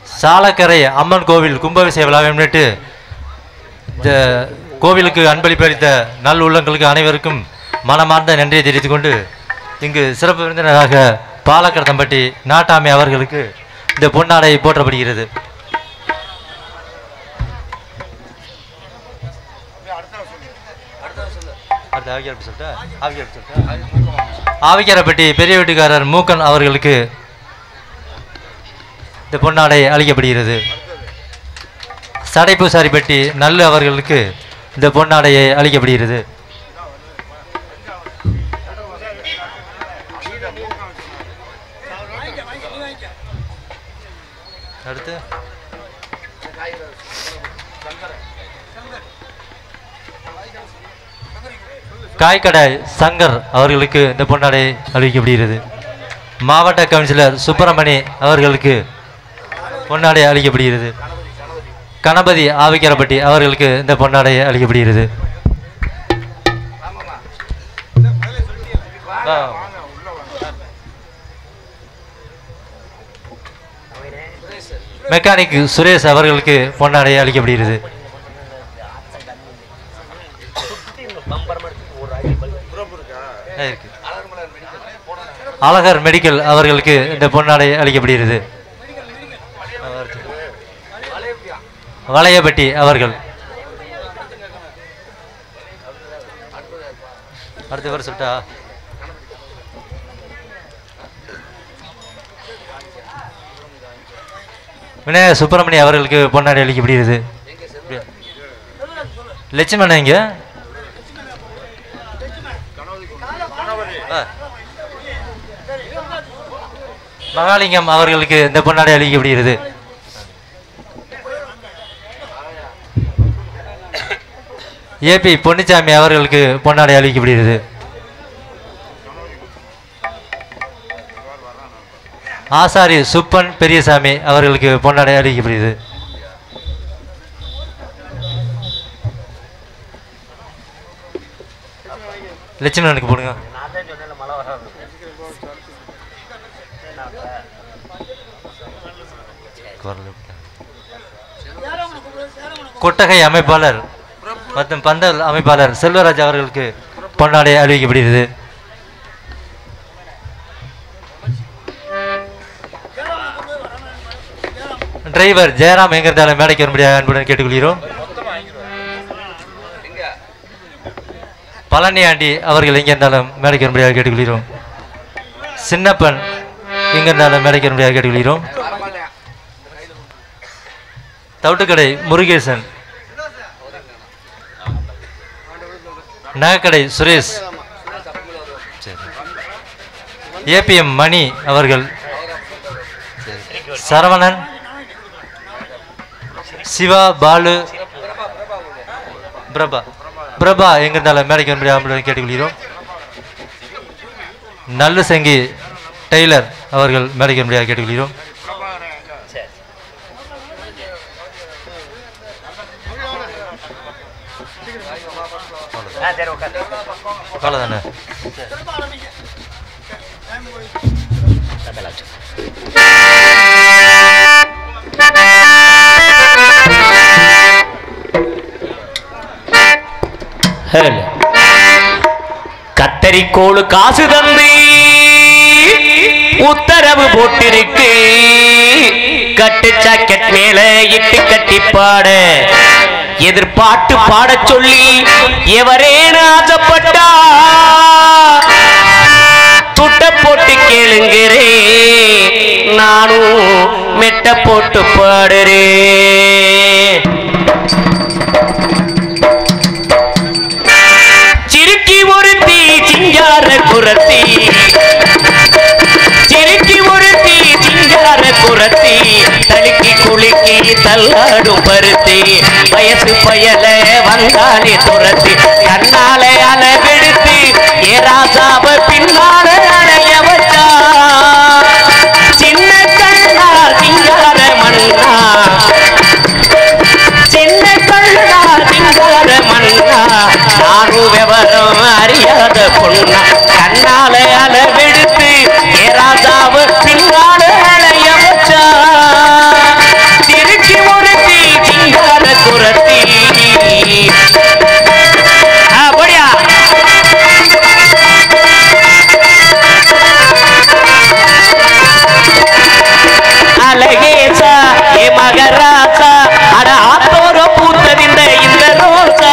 சாலக்கரை அம்மன் கோவில் கும்பாபிஷேக விழாவை முன்னிட்டு இந்த கோவிலுக்கு அன்பளிப்பு அளித்த நல் உள்ளங்களுக்கு அனைவருக்கும் மனமார்ந்த நன்றியை தெரிவித்துக் கொண்டு இங்கு சிறப்பு விருந்தினராக பாலக்கடத்தம்பட்டி நாட்டாமை அவர்களுக்கு இந்த பொன்னாடை போற்றப்படுகிறது அடுத்து ஆவிக்காரப்பட்டி சொல்லிட்டா? ஆவிக்காரப்பட்டி சொல்லிட்டா? ஆவிக்காரப்பட்டி பெரிய வீட்டுக்காரர் மூக்கன் அவர்களுக்கு இந்த பொன்னாடை அளிக்கப்படுகிறது சடைப்பூசாரிப்பட்டி நல்லு அவர்களுக்கு இந்த பொன்னாடையை அளிக்கப்படுகிறது அடுத்து காய்கடை சங்கர் அவர்களுக்கு இந்த பொன்னாடை அளிக்கப்படுகிறது மாவட்ட கவுன்சிலர் சுப்பிரமணி அவர்களுக்கு பொன்னாடை அளிக்கப்படுகிறது கணபதி ஆவிக்கரப்பட்டி அவர்களுக்கு இந்த பொன்னாடை அளிக்கப்படுகிறது ஆ. மெக்கானிக் சுரேஷ் அவர்களுக்கு பொன்னாடை அளிக்கப்படுகிறது ஆ, இருக்கு. அழகர் மெடிக்கல் அவர்களுக்கு இந்த பொன்னாடை அளிக்கப்படுகிறது வளையப்பட்டி அவர்கள் அடுத்த பேர் சொல்லிட்டா விநாயக சுப்பிரமணிய அவர்களுக்கு பொன்னாடை அளிக்கப்படுகிறது லட்சுமணன் இங்க ஆ. மகாலிங்கம் அவர்களுக்கு இந்த பொன்னாடை அளிக்கப்படுகிறது ஏபி பொன்னிச்சாமி அவர்களுக்கு பொன்னாடை அளிக்கப்படுகிறது ஆசாரி சுப்பன் பெரியசாமி அவர்களுக்கு பொன்னாடை அளிக்கப்படுகிறது லட்சுமணனுக்கு போடுங்க குரல் விட்டேன். கொட்டகை அமைப்பாளர் மற்றும் பந்தல் அமைப்பாளர் செல்வராஜ் அவர்களுக்கு பொன்னாடை அறிவிக்கப்படுகிறது டிரைவர் ஜெயராம் எங்க இருந்தாலும் மேடைக்கு வரும்படியாக அன்புடன் கேட்டுக்கொள்கிறோம் பழனி ஆண்டி அவர்கள் எங்கே இருந்தாலும் மேடைக்கு வரும்படியாக கேட்டுக்கொள்கிறோம் சின்னப்பன் எங்க இருந்தாலும் மேடைக்கு வரும்படியாக கேட்டுக்கொள்கிறோம் தவிட்டுக்கடை முருகேசன் நகைக்கடை சுரேஷ் ஏபிஎம் மணி அவர்கள் சரவணன் சிவா பாலு பிரபா பிரபா எங்க இருந்தாலும் மேடைக்கு வரும்படியாக கேட்டுக்கொள்கிறோம் நல்ல செங்கி டெய்லர் அவர்கள் மேடைக்கு வரும்படியாக கேட்டுக்கொள்கிறோம் அவ்வளோதானே கத்தரிக்கோளு காசு தந்து உத்தரவு போட்டிருக்கு கட்டு ஜாக்கெட் மேல இட்டு கட்டி பாட எதிர்பாட்டு பாடச் சொல்லி எவரேன ஆசைப்பட்டா துட்ட போட்டு கேளுங்கிறே நானும் மெட்ட போட்டு பாடுறேன் சிரிக்கி ஒருத்தி சிங்கார குரத்தி சிரிக்கி ஒருத்தி சிங்கார குரத்தி தலுக்கி குலுக்கி தள்ளாடும் பருத்தி வயசு பயல வந்தாலே துரத்தி கண்ணால அளவெடுத்து ஏராசாவ பின்னால அடைய வச்சா சின்ன கண்ணா சிங்கார மண்ணா சின்ன கண்ணா சிங்கார மண்ணா நானும் விவரம் அறியாத பொண்ணா கண்ணால அளவெடுத்து ஏராசாவ பின்னால அடைய வச்சா ராசா ஏ மகராசா அட ஆத்தோர பூத்ததிந்த இந்த ரோசா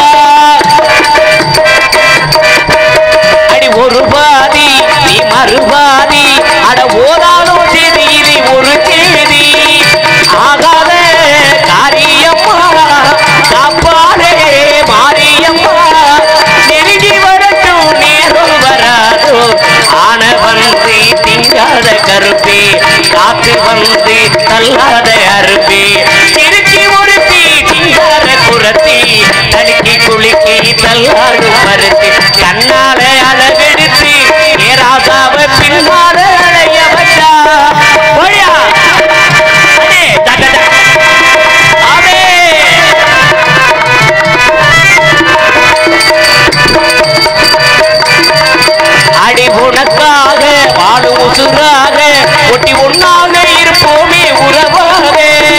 அடி ஒரு பாதி நீ மறுபாதி அட ஓதாலும் செய்தி இது ஒரு செய்தி ஆகாத காரியம்மா காப்பாடே மாரியம்மா நெருங்கி வரட்டும் நேரம் வராதோ ஆன வந்து திங்காத கருப்பே காத்து வந்து தள்ளாத அருப்பே திருச்சி ஒருத்தி திங்காத குரத்தி தடுக்கி குலுக்கி தள்ளாடு மறுத்து கண்ணால அளவெடுத்து ஏராசாவ பின்னால அழைய வச்சா போயா அடே, டக, டக. ஆமே. அடி உனக்காக வாழு உசுராக ஒட்டி ஒன்னாக இருப்போமே உறவாக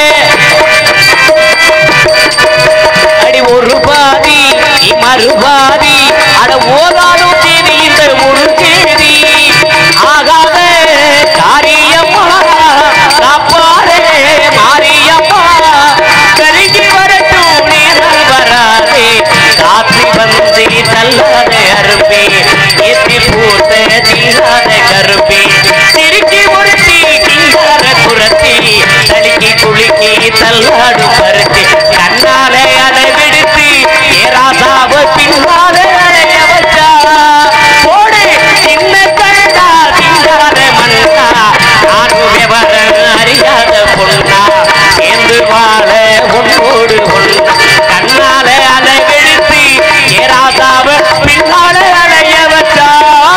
அடி ஒரு பாதி நீ மறுபாதி அட ஓதாலும் தேதி இந்த ஒரு தேதி ஆகாத காரியம்மா காப்பாடே மாரியம்மா கருகி வரட்டும் நேரம் வராதே காத்தி வந்து தள்ளாத அருப்பே ஏத்தி பூத்த தீராத கருப்பே திருக்கி ஒருத்தி கிங்கார குரத்தி தலுக்கி குலுக்கி தள்ளாடு பருத்தி கண்ணாலே அளவெடுத்து ஏராசாவ பின்னால அலைய வச்சா போடு சின்ன கண்டா திங்கார மண்ணா நானும் விவரம் அறியாத பொண்ணா சேர்ந்து வாழ உன்னோடு ஒண்ணா கண்ணால அளவெடுத்து ஏராசாவ பின்னால அலைய வச்சா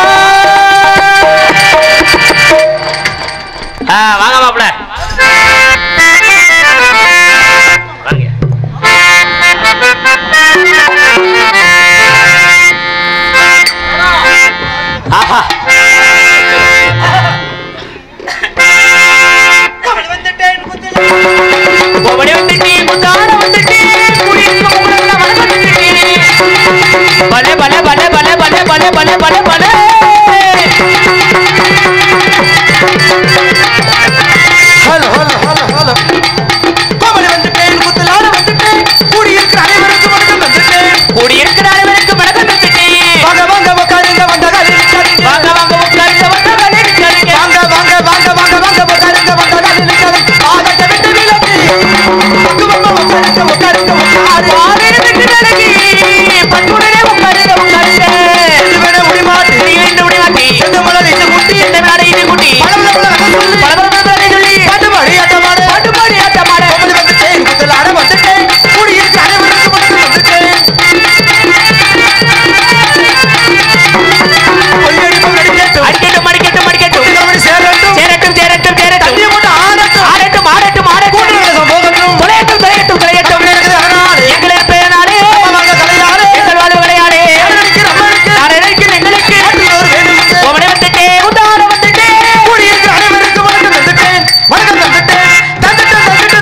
ஆ, வாங்க மாப்பிள வாங்க ஆஹா கோவடி வந்துட்டு முத்தாட வந்துட்டு குடியிருக்க உங்கள வந்துட்டு பல பல பல பல பல பல பல பல பல ஹலோ ஹலோ ஹலோ ஹலோ கோமலி வந்துட்டேன் குத்தலாட வந்துட்டேன் கூடியிருக்கிற அனைவருக்கும் வணக்கம் வந்துட்டேன் குடியிருக்கிற அனைவருக்கும் வணக்கம் வந்துட்டு வாங்க வாங்க உட்காருங்க வந்த காலில் நிற்காதீங்க. வாங்க வாங்க உட்காருங்க வாங்க வாங்க உட்காருங்க. வாங்க வாங்க வாங்க வாங்க வாங்க உட்காருங்க வந்த காலில் நிற்காதீங்க. ஆகத்தை விட்டு விலகி. பக்குவமா உட்காருங்க உட்காருங்க உட்காரு. ஆவிரு விட்டு விலகி, பண்புடனே உட்காருங்க உட்காருங்க. இது வேணா முடிமாட்டு. நீ ரெண்டு முடி மாட்டி, செண்டு மலர் இது முட்டி. இந்த மேடை இது குட்டி. பளபளபள ரகம் சொல்லி. பளபளபளபளன்னு சொல்லி, பாட்டு பாடி ஆட்டமாட. பாட்டு பாடி ஆட்டமாட. கோமலி வந்துட்டேன் குத்தலாட வந்துட்டேன் கூடியிருக்கிற அனைவருக்கும் வணக்கம் வந்துட்டேன் கொள்ளையடிப்பவன் அடிக்கட்டும். அடிக்கட்டும், அடிக்கட்டும், அடிக்கட்டும். குடிக்கிறவன் சேரட்டும். சேரட்டும், சேரட்டும், சேரட்டும். தண்ணியை போட்டு ஆடட்டும். ஆடட்டும், ஆடட்டும், ஆடட்டும். கூட்டுறவு போகட்டும். தொலையட்டும், தொலையட்டும், தொலையட்டும். தமிழருக்கு அரணாலே. எங்கள் பெயராலே, வாங்க கலையாலே. எங்கள் வாழ்வு விளையாடே. அரணனுக்கு நம்மளுக்கு. நான் நினைக்கும் எங்களுக்கு ஆட்டுகிறவர் வேண்டுமென்று. கோமடி வந்துட்டேன், உத்தார வந்துட்டேன். கூடியிருக்கிற அனைவருக்கும் வணக்கம் தந்துட்டேன். வணக்கம் தந்துட்டேன். தந்துட்டேன், தந்துட்டேன்,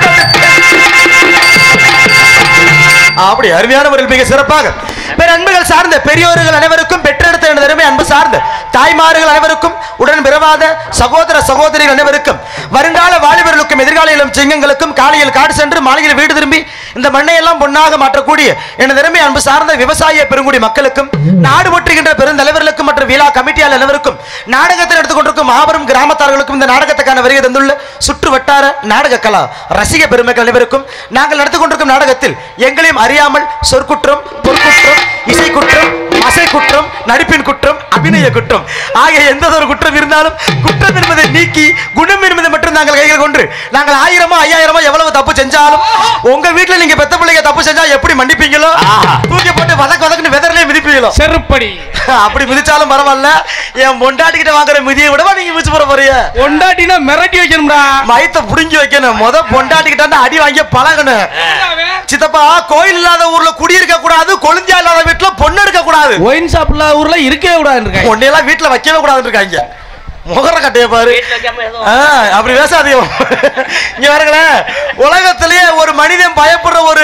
தந்துட்டேன். அப்படி அருமையான முறையில் மிக சிறப்பாக பேர் அன்புகள் சார்ந்த பெரியோர்கள் அனைவருக்கும் பெற்றெடுத்த எனது அருமை அன்பு சார்ந்த தாய்மார்கள் அனைவருக்கும் உடன் பிறவாத சகோதர சகோதரிகள் அனைவருக்கும் வருங்கால வாலிபர்களுக்கும் எதிர்கால இளம் சிங்கங்களுக்கும் காலையில் காடு சென்று மாலையில் வீடு திரும்பி இந்த மண்ணை எல்லாம் பொன்னாக மாற்றக்கூடிய எனது அருமை அன்பு சார்ந்த விவசாய பெருங்குடி மக்களுக்கும் நாடு ஒற்றுகின்ற பெருந்தலைவர்களுக்கும் மற்றும் விழா கமிட்டியாளர் அனைவருக்கும் நாடகத்தில் எடுத்துக்கொண்டிருக்கும் மாபெரும் கிராமத்தார்களுக்கும் இந்த நாடகத்துக்கான வருகை தந்துள்ள சுற்று வட்டார நாடக கலா ரசிக பெருமக்கள் அனைவருக்கும் நாங்கள் நடத்தி கொண்டிருக்கும் நாடகத்தில் எங்களையும் அறியாமல் சொற்குற்றம் பொற்குற்றம் இசை குற்றம் மசை குற்றம் நடிப்பின் குற்றம் அபிநய குற்றம் ஆகிய எந்த ஒரு குற்றம் இருந்தாலும் குற்றம் என்பதை நீக்கி குணம் என்பதை மட்டும் நாங்கள் கையில் கொண்டு நாங்கள் ஆயிரமோ ஐயாயிரமோ எவ்வளவு தப்பு செஞ்சாலும் உங்க வீட்டுல நீங்க பெத்த பிள்ளைங்க தப்பு செஞ்சா எப்படி மன்னிப்பீங்களோ ஆஹா. தூக்கி போட்டு வதக்கு வதக்குன்னு வெதர்லயே மிதிப்பீங்களோ செருப்படி அப்படி மிதிச்சாலும் பரவாயில்ல என் பொண்டாட்டிக்கிட்ட வாங்குற மிதியை விடவா நீங்க மிதிச்சு போற போறீங்க ஒண்டாட்டினா மிரட்டி வைக்கணும்டா மயத்தை புடுங்கி வைக்கணும் முத பொண்டாட்டிக்கிட்ட அடி வாங்கி பழகணும் சித்தப்பா கோயில் இல்லாத ஊர்ல குடியிருக்க கூடாது கொழுந்தியா இல்லாத வீட்டுல பொண்ணு இருக்க கூடாது ஒயின் ஷாப் இல்லாத ஊர்ல இருக்கவே கூடாதுன்னு இருக்காங்க பொண்ணையெல்லாம் வீட்டுல வைக்கவே கூடாதுன்னு இருக்காங்க முகர கட்டைய பாரு வீட்டுல வைக்காம எதுவும் ஆ, அப்படி பேசாதீங்க இங்க பாருங்களேன் உலகத்திலேயே ஒரு மனிதன் பயப்படுற ஒரு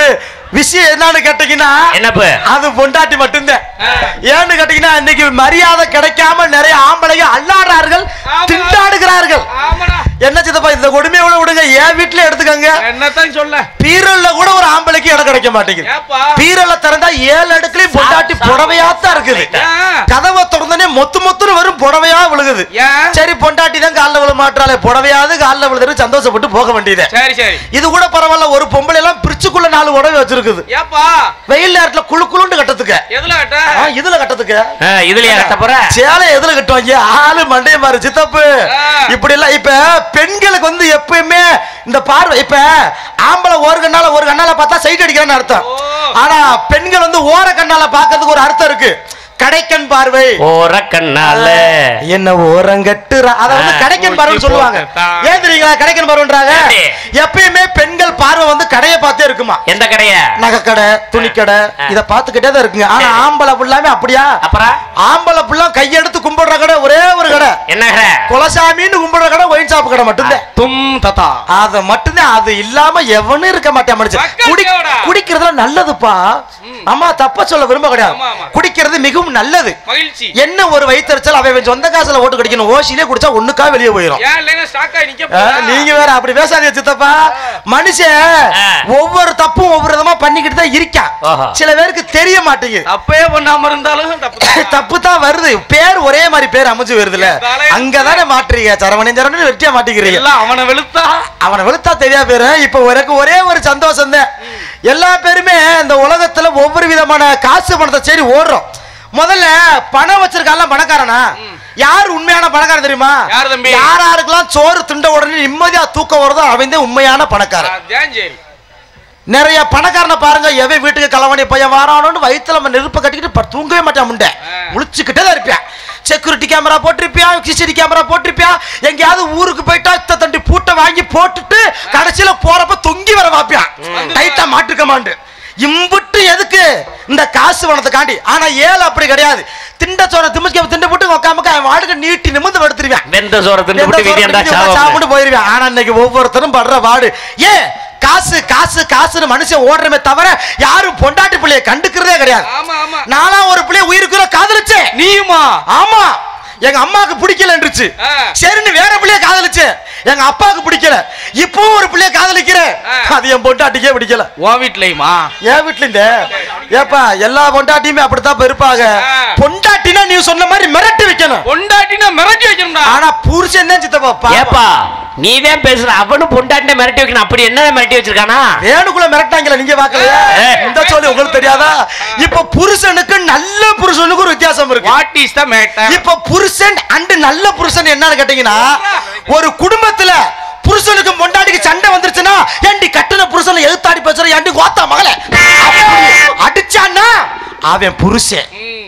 விஷயம் என்னன்னு கேட்டீங்கன்னா என்னப்பு அது பொண்டாட்டி மட்டும்தான் ஏன்னு கேட்டீங்கன்னா இன்னைக்கு மரியாதை கிடைக்காம நிறைய ஆம்பளைங்க அல்லாடுறார்கள் ஆமா. திண்டாடுகிறார்கள் ஆமாடா என்ன சித்தப்பா இந்த கொடுமையோட விடுங்க என் வீட்டுல எடுத்துக்கங்க என்னத்தான் சொல்ல பீரல்ல கூட ஒரு ஆம்பளைக்கு இடம் கிடைக்க மாட்டேங்குது ஏப்பா பீரல்ல திறந்தா ஏழு அடுக்குலயும் பொண்டாட்டி சாப்பிட்டு புடவையாத்தான் இருக்குது ஏன்? கதவை திறந்தனே மொத்து மொத்துன்னு வரும் புடவையா விழுகுது ஏன்? சரி பொண்டாட்டி தான் காலில் விழ மாட்டாளே புடவையாவது காலில் விழுதுன்னு சந்தோஷப்பட்டு போக வேண்டியது சரி சரி இது கூட பரவாயில்ல ஒரு பொம்பளை எல்லாம் பிரிச்சுக்குள்ள நாலு உடவை வச்சிருக்குது ஏப்பா வெயில் நேரத்துல குளு குளுன்னு கட்டத்துக்கு எதுல கட்ட ஆ, இதுல கட்டத்துக்கு ஆ, இதுலயா கட்ட போற சேலை எதுல கட்டுவாங்க ஆளு மண்டைய மாறு சித்தப்பு ஆ. இப்படி எல்லாம் இப்ப பெண்களுக்கு வந்து எப்பயுமே இந்த பார்வை இப்ப ஆம்பளை ஒரு கண்ணால ஒரு கண்ணால பார்த்தா சைட் அடிக்கிறான்னு அர்த்தம் ஓ. ஆனா பெண்கள் வந்து ஓர கண்ணால பார்க்கிறதுக்கு ஒரு அர்த்தம் இருக்கு கடைக்கண் பார்வை ஓர கண்ணால என்ன ஓரங்கட்டுறா அத வந்து ஆ, கடைக்கன் பார்வைன்னு ஊட்டி சொல்லுவாங்க போட்டுத்தான். ஏன் தெரியுங்களா கடைக்கன் பார்வைன்றாங்க எப்படி? எப்பயுமே பெண்கள் பார்வை வந்து கடையை பார்த்தே இருக்குமா எந்த கடைய நகைக்கடை துணிக்கடை ஆ. இத பார்த்துக்கிட்டே தான் இருக்குங்க ஆனா சரி. ஆம்பளை புள்ளாமே அப்படியா அப்புறம் ஆம்பளை புள்ளா கையெடுத்து கும்பிடுற கடை ஒரே ஒரு கடை என்ன கடை குலசாமின்னு கும்பிடுற கடை ஒயின் ஷாப் கடை மட்டும்தான் தும் தத்தா அத மட்டும்தான் அது இல்லாம எவனும் இருக்க மாட்டேன் மனுஷன் மக்கள் குடி தேவடா. குடிக்கிறதுல நல்லதுப்பா அம்மா தப்பா சொல்ல விரும்ப கிடையாது ஆமா, ஆமா. குடிக்கிறது மிகவும் நல்லது மகிழ்ச்சி என்ன ஒரு வயிற்றுச்சல் அவன் இவன் சொந்த காசுல ஓட்டு கடிக்கணும் ஓசிலே குடிச்சா ஒண்ணுக்கா வெளியே போயிடும் ஏன் இல்லைங்க ஸ்டாக் ஆகி நிக்க ஆ, போறா? நீங்க வேற அப்படி பேசாதீங்க சித்தப்பா மனுஷன் ஆ. ஒவ்வொரு தப்பும் ஒவ்வொரு விதமா பண்ணிக்கிட்டு தான் இருக்கான் ஓஹோ. சில பேருக்கு தெரிய மாட்டேங்குது தப்பே பண்ணாம இருந்தாலும் தப்பு தான். தப்பு தான் வருது பேர் ஒரே மாதிரி பேர் அமைஞ்சு வருதுல இருந்தாலே- அங்கதானே மாட்டுறீங்க சரவணன் சரவணன் வெட்டியா மாட்டிக்கிறீங்க எல்லாம் அவனை வெளுத்தா அவனை வெளுத்தா தெரியா பேரு இப்ப எனக்கு ஒரே ஒரு சந்தோஷம் தான் எல்லா பேருமே இந்த உலகத்துல ஒவ்வொரு விதமான காசு பணத்தை சரி ஓடுறோம் முதல்ல பணம் வச்சிருக்கான்ல பணக்காரனா யார் உண்மையான பணக்காரன் தெரியுமா யார் தம்பி? யார் யாருக்கெல்லாம் சோறு திண்ட உடனே நிம்மதியா தூக்கம் வருதோ அவன் தான் உண்மையான பணக்காரன் அதான் சரி நிறைய பணக்காரனை பாருங்க எவன் வீட்டுக்கு கலவணி பையன் வாரானோன்னு வயித்துல நம்ம நெருப்பை கட்டிக்கிட்டு ப- தூங்கவே மாட்டான் முண்டை ஆ. முழிச்சுக்கிட்டே தான் இருப்பான் செக்யூரிட்டி கேமரா போட்டிருப்பியான் சிசிடி கேமரா போட்டிருப்பியான் எங்கேயாவது ஊருக்கு போயிட்டா இத்த தண்டி பூட்டை வாங்கி போட்டுட்டு கடைசியில போறப்ப தொங்கி வர வாப்பியான் டைட்டா மாட்டுக்க மாண்டு இம்புட்டு எதுக்கு இந்த காசு பணத்துக்காண்டி ஆனா ஏழு அப்படி கிடையாது திண்ட சோற திமிக்க திண்டு போட்டு உக்காமக்க அவன் வாடுக்கு நீட்டி நிமிந்து படுத்துருவான் வெந்த சோற தின்னு விட்டு வீதியாண்டா சாவம் சாப்பிட்டு போயிருவேன் ஆனா இன்னைக்கு ஒவ்வொருத்தரும் படுற பாடு ஏன் காசு காசு காசுன்னு மனுஷன் ஓடுறமே தவிர யாரும் பொண்டாட்டி பிள்ளைய கண்டுக்கிறதே கிடையாது ஆமா ஆமா நானா ஒரு பிள்ளைய உயிருக்குற காதலிச்சேன் நீயுமா ஆமா எங்க அம்மாவுக்கு பிடிக்கலன்றுச்சு ஆ. சரின்னு வேற பிள்ளைய காதலிச்சேன் எங்க அப்பாவுக்கு பிடிக்கல இப்பவும் ஒரு பிள்ளைய காதலிக்கிறேன் ஆ. அது என் பொண்டாட்டிக்கே பிடிக்கல உன் வீட்லயுமா என் வீட்டுல இந்த ஏப்பா எல்லா பொண்டாட்டியுமே அப்படித்தான் இப்ப இருப்பாங்க ஆ. பொண்டாட்டினா நீ சொன்ன மாதிரி மிரட்டி வைக்கணும் பொண்டாட்டினா மிரட்டி வைக்கணும்டா ஆனா புருஷன் தான் சித்தப்பா பாவம். ஏப்பா நீ தான் பேசுற அவனும் பொண்டாட்டின மிரட்டி வைக்கணும் அப்படி என்ன மிரட்டி வச்சிருக்கானா வேணுக்குள்ள மிரட்டாங்களா நீங்க பாக்கலையா ஏய். இந்த சொல்லி உங்களுக்கு தெரியாதா இப்ப புருஷனுக்கு நல்ல புருஷனுக்கு ஒரு வித்தியாசம் இருக்கு வாட் இஸ் த மேட்டர் இப்ப புருஷன் அண்ட் நல்ல புருஷன் என்னன்னு கேட்டீங்கன்னா ஒரு குடும்பத்துல புருஷனுக்கு பொண்டாட்டிக்கு சண்டை வந்துருச்சுன்னா ஏண்டி கட்டுன புருஷனை எதிர்த்தாடி பேசுற ஏண்டி கோத்தா மகளே அப்படி அடிச்சான்னா அவன் புருஷன்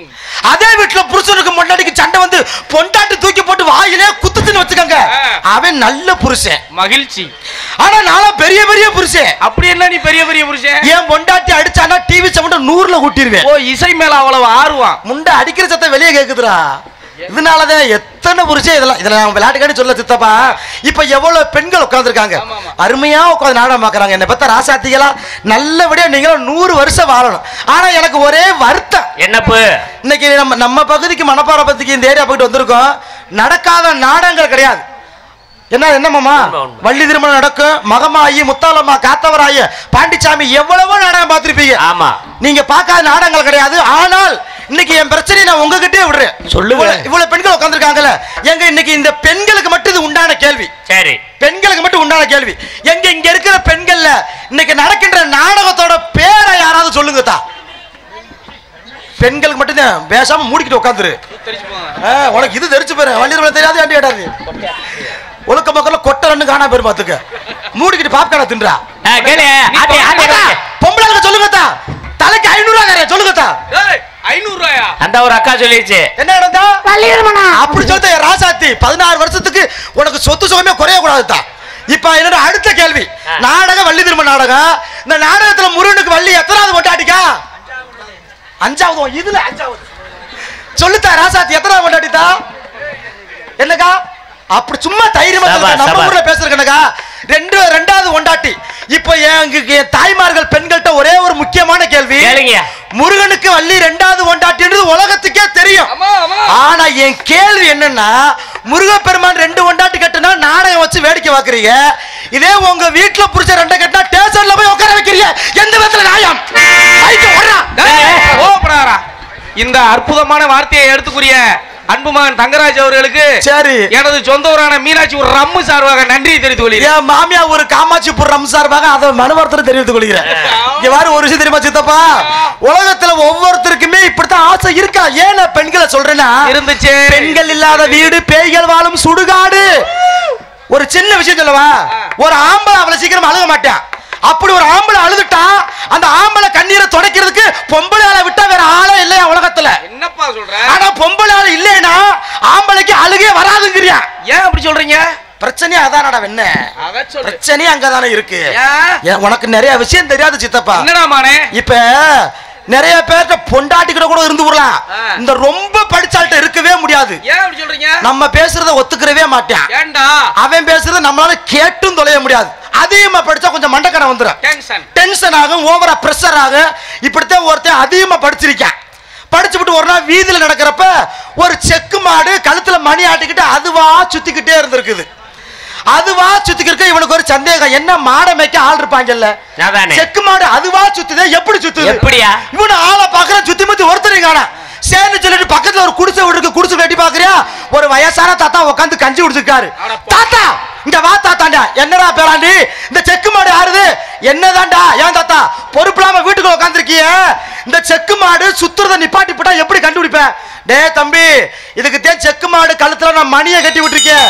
அதே வீட்டுல புருஷனுக்கு பொண்டாட்டிக்கு சண்டை வந்து பொண்டாட்டி தூக்கி போட்டு வாயிலே குத்துச்சுன்னு வச்சுக்கோங்க அவன் நல்ல புருஷன் மகிழ்ச்சி ஆனா நாளா பெரிய பெரிய புருஷன் அப்படி என்ன நீ பெரிய பெரிய புருஷன் ஏன் பொண்டாட்டி அடிச்சானா டிவி சவுண்ட் நூறுல கூட்டிருவேன் ஓ இசை மேல அவ்வளவு ஆர்வம் முண்டை அடிக்கிற சத்தம் வெளியே கேக்குதுடா இதனாலதான் எத்தனை புருஷன் இதெல்லாம் இதுல நான் விளையாட்டுக்காண்டி சொல்ல சித்தப்பா இப்ப எவ்வளவு பெண்கள் உட்கார்ந்துருக்காங்க ஆமா, ஆமா. அருமையா உட்கார்ந்து நாடகம் பாக்குறாங்க என்ன பத்த ராசாத்திகளா நல்லபடியா நீங்களும் நூறு வருஷம் வாழணும் ஆனா எனக்கு ஒரே வருத்தம் என்னப்பு இன்னைக்கு நம்ம நம்ம பகுதிக்கு மணப்பாறை பகுதிக்கு இந்த ஏரியா போயிட்டு வந்திருக்கோம் நடக்காத நாடகங்கள் கிடையாது என்ன என்ன மாமா உண்மை, உண்மை. வள்ளி திருமணம் நடக்கும் மகமாயி முத்தாலம்மா காத்தவராய பாண்டிச்சாமி எவ்வளவோ நாடகம் பார்த்திருப்பீங்க ஆமா நீங்க பார்க்காத நாடகங்கள் கிடையாது ஆனால் இன்னைக்கு என் பிரச்சனையை நான் உங்ககிட்டயே விடுறேன் சொல்லுங்க. இவ்வளவு- இவ்வளவு பெண்கள் உட்கார்ந்திருக்காங்கல்ல எங்க இன்னைக்கு இந்த பெண்களுக்கு மட்டும் இது உண்டான கேள்வி சரி பெண்களுக்கு மட்டும் உண்டான கேள்வி எங்க இங்க இருக்கிற பெண்கள்ல இன்னைக்கு நடக்கின்ற நாடகத்தோட பேரை யாராவது சொல்லுங்க தா பெண்களுக்கு மட்டும்தான் பேசாம மூடிக்கிட்டு உட்காந்துரு தெரிச்சு போங்க உனக்கு இது தெரிச்சு போயிரு வள்ளியர் தெரியாது ஏன்டி கேட்டாரு ஒழுக்க மக்கள்ல கொட்டை ரெண்டு காணா பேர் பாத்துக்க மூடிக்கிட்டு பாப்கார்ன தின்றா ஆ, கேளு ஆட்டி ஆட்டி அக்கா, ஆட்டி. பொம்பளை சொல்லுங்க தா தலைக்கு ஐநூறு ரூபா தரேன் சொல்லுங்க தா ஏய் ஐநூறு ரூபாயா அந்த ஒரு அக்கா சொல்லிடுச்சு என்ன நடந்தா அப்படி சொல்லிட்டு என் ராசாத்தி பதினாறு வருஷத்துக்கு உனக்கு சொத்து சுகமே குறைய கூடாதுதா இப்ப என்னோட அடுத்த கேள்வி ஆ. நாடகம் வள்ளி திரும்ப நாடகம் இந்த நாடகத்துல முருகனுக்கு வள்ளி எத்தனாவது கொண்டாடிக்கா அஞ்சாவது உன் இதுல அஞ்சாவது சொல்லுத்தா ராசாத்தி எத்தனாவது கொண்டாடித்தா என்னக்கா அப்படி சும்மா தைரியமா சபா, சொல்லுங்க. நம்ம சபா. ஊர்ல பேசுறேன் ரெண்டு ரெண்டாவது கொண்டாட்டி இப்போ எங்க என் தாய்மார்கள் பெண்கள்கிட்ட ஒரே ஒரு முக்கிய சரிங்க முருகனுக்கு வள்ளி ரெண்டாவது கொண்டாட்டின்றது உலகத்துக்கே தெரியும் ஆமா ஆமா ஆனா என் கேள்வி என்னன்னா முருகப்பெருமான் ரெண்டு கொண்டாட்டி கட்டுனா நாடகம் வச்சு வேடிக்கை பாக்குறீங்க இதே உங்க வீட்டுல புடிச்ச ரெண்டை கட்டினா ஸ்டேஷன்ல போய் உட்கார வைக்கிறீங்க எந்த விதத்துல நியாயம் ஐயோ, ஓடுறா. டேய், கோவப்படாதடா. இந்த அற்புதமான வார்த்தையை எடுத்துக்குரிய அன்புமகன் தங்கராஜ் அவர்களுக்கு சரி எனது சொந்த ஊரான மீனாட்சி ஒரு ரம்மு சார்பாக நன்றியை தெரிவித்துக் கொள்கிறேன் என் மாமியா ஒரு காமாட்சிபுரம் ரம்சார்பாக அதை மனுவர்த்தனை தெரிவித்துக் கொள்கிறேன் இங்க வாரு ஒரு விஷயம் தெரியுமா சித்தப்பா உலகத்துல ஒவ்வொருத்தருக்குமே இப்படித்தான் ஆசை இருக்கா ஏன் நான் பெண்களை சொல்றேன்னா இருந்துச்சு பெண்கள் இல்லாத வீடு பேய்கள் வாழும் சுடுகாடு ஒரு சின்ன விஷயம் சொல்லவா ஒரு ஆம்பளை அவ்வளவு சீக்கிரம் அழுக மாட்டான் அப்படி ஒரு ஆம்பளை அழுதுட்டா அந்த ஆம்பளை கண்ணீரை துடைக்கிறதுக்கு பொம்பளை ஆளை விட்டா வேற ஆளே இல்லையா உலகத்துல என்னப்பா சொல்ற ஆனா பொம்பளை ஆள் இல்லைன்னா ஆம்பளைக்கு அழுகே வராதுங்கிறியா ஏன் அப்படி சொல்றீங்க பிரச்சனையே அதானடா என்ன அத சொல்லு பிரச்சனையே அங்கதானே இருக்கு ஏன்? ஏன் உனக்கு நிறைய விஷயம் தெரியாது சித்தப்பா என்னடா மானே இப்ப நிறைய பேர்ட்ட பொண்டாட்டிக்கிட்ட கூட இருந்து விடலாம் ஆ. இந்த ரொம்ப படிச்சால்ட்ட இருக்கவே முடியாது ஏன் அப்படி சொல்றீங்க நம்ம பேசுறத ஒத்துக்கிறவே மாட்டான் ஏன்டா அவன் பேசுறத நம்மளால கேட்டும் தொலைய முடியாது அதிகமா படிச்சா கொஞ்சம் மண்டக்கடை வந்துடும் டென்ஷன் டென்ஷன் ஆகும் ஓவரா பிரஷர் ஆகும் இப்படித்தான் ஒருத்தன் அதிகமா படிச்சிருக்கான் படிச்சுட்டு ஒரு நாள் வீதியில நடக்கிறப்ப ஒரு செக்கு மாடு கழுத்துல மணி ஆட்டிக்கிட்டு அதுவா சுத்திக்கிட்டே இருந்திருக்குது அதுவா சுத்திக்கிட்டு இவனுக்கு ஒரு சந்தேகம் என்ன மாடை மேய்க்க ஆள் இருப்பாங்கல்ல அதானே. செக்கு மாடு அதுவா சுத்துதே எப்படி சுத்துது எப்படியா? இவனு ஆளை பாக்குற சுத்தி முத்தி ஒருத்தரையும் காணா சேர்ந்து சொல்லிட்டு பக்கத்துல ஒரு குடிசை வீடு இருக்கு குடிசை வெட்டி பாக்குறியா ஒரு வயசான தாத்தா உட்காந்து கஞ்சி குடிச்சிருக்காரு அட போ. தாத்தா இங்க வா தாத்தாண்டா என்னடா பேராண்டி இந்த செக்கு மாடு ஆறுது என்னதான்டா ஏன் தாத்தா பொறுப்பு இல்லாம வீட்டுக்குள்ள உட்காந்துருக்கிய இந்த செக்கு மாடு சுத்துறத நிப்பாட்டி போட்டா எப்படி கண்டுபிடிப்பேன் டேய் தம்பி இதுக்கு தேன் செக்கு மாடு கழுத்துல நான் மணியை கட்டி விட்டுருக்கேன்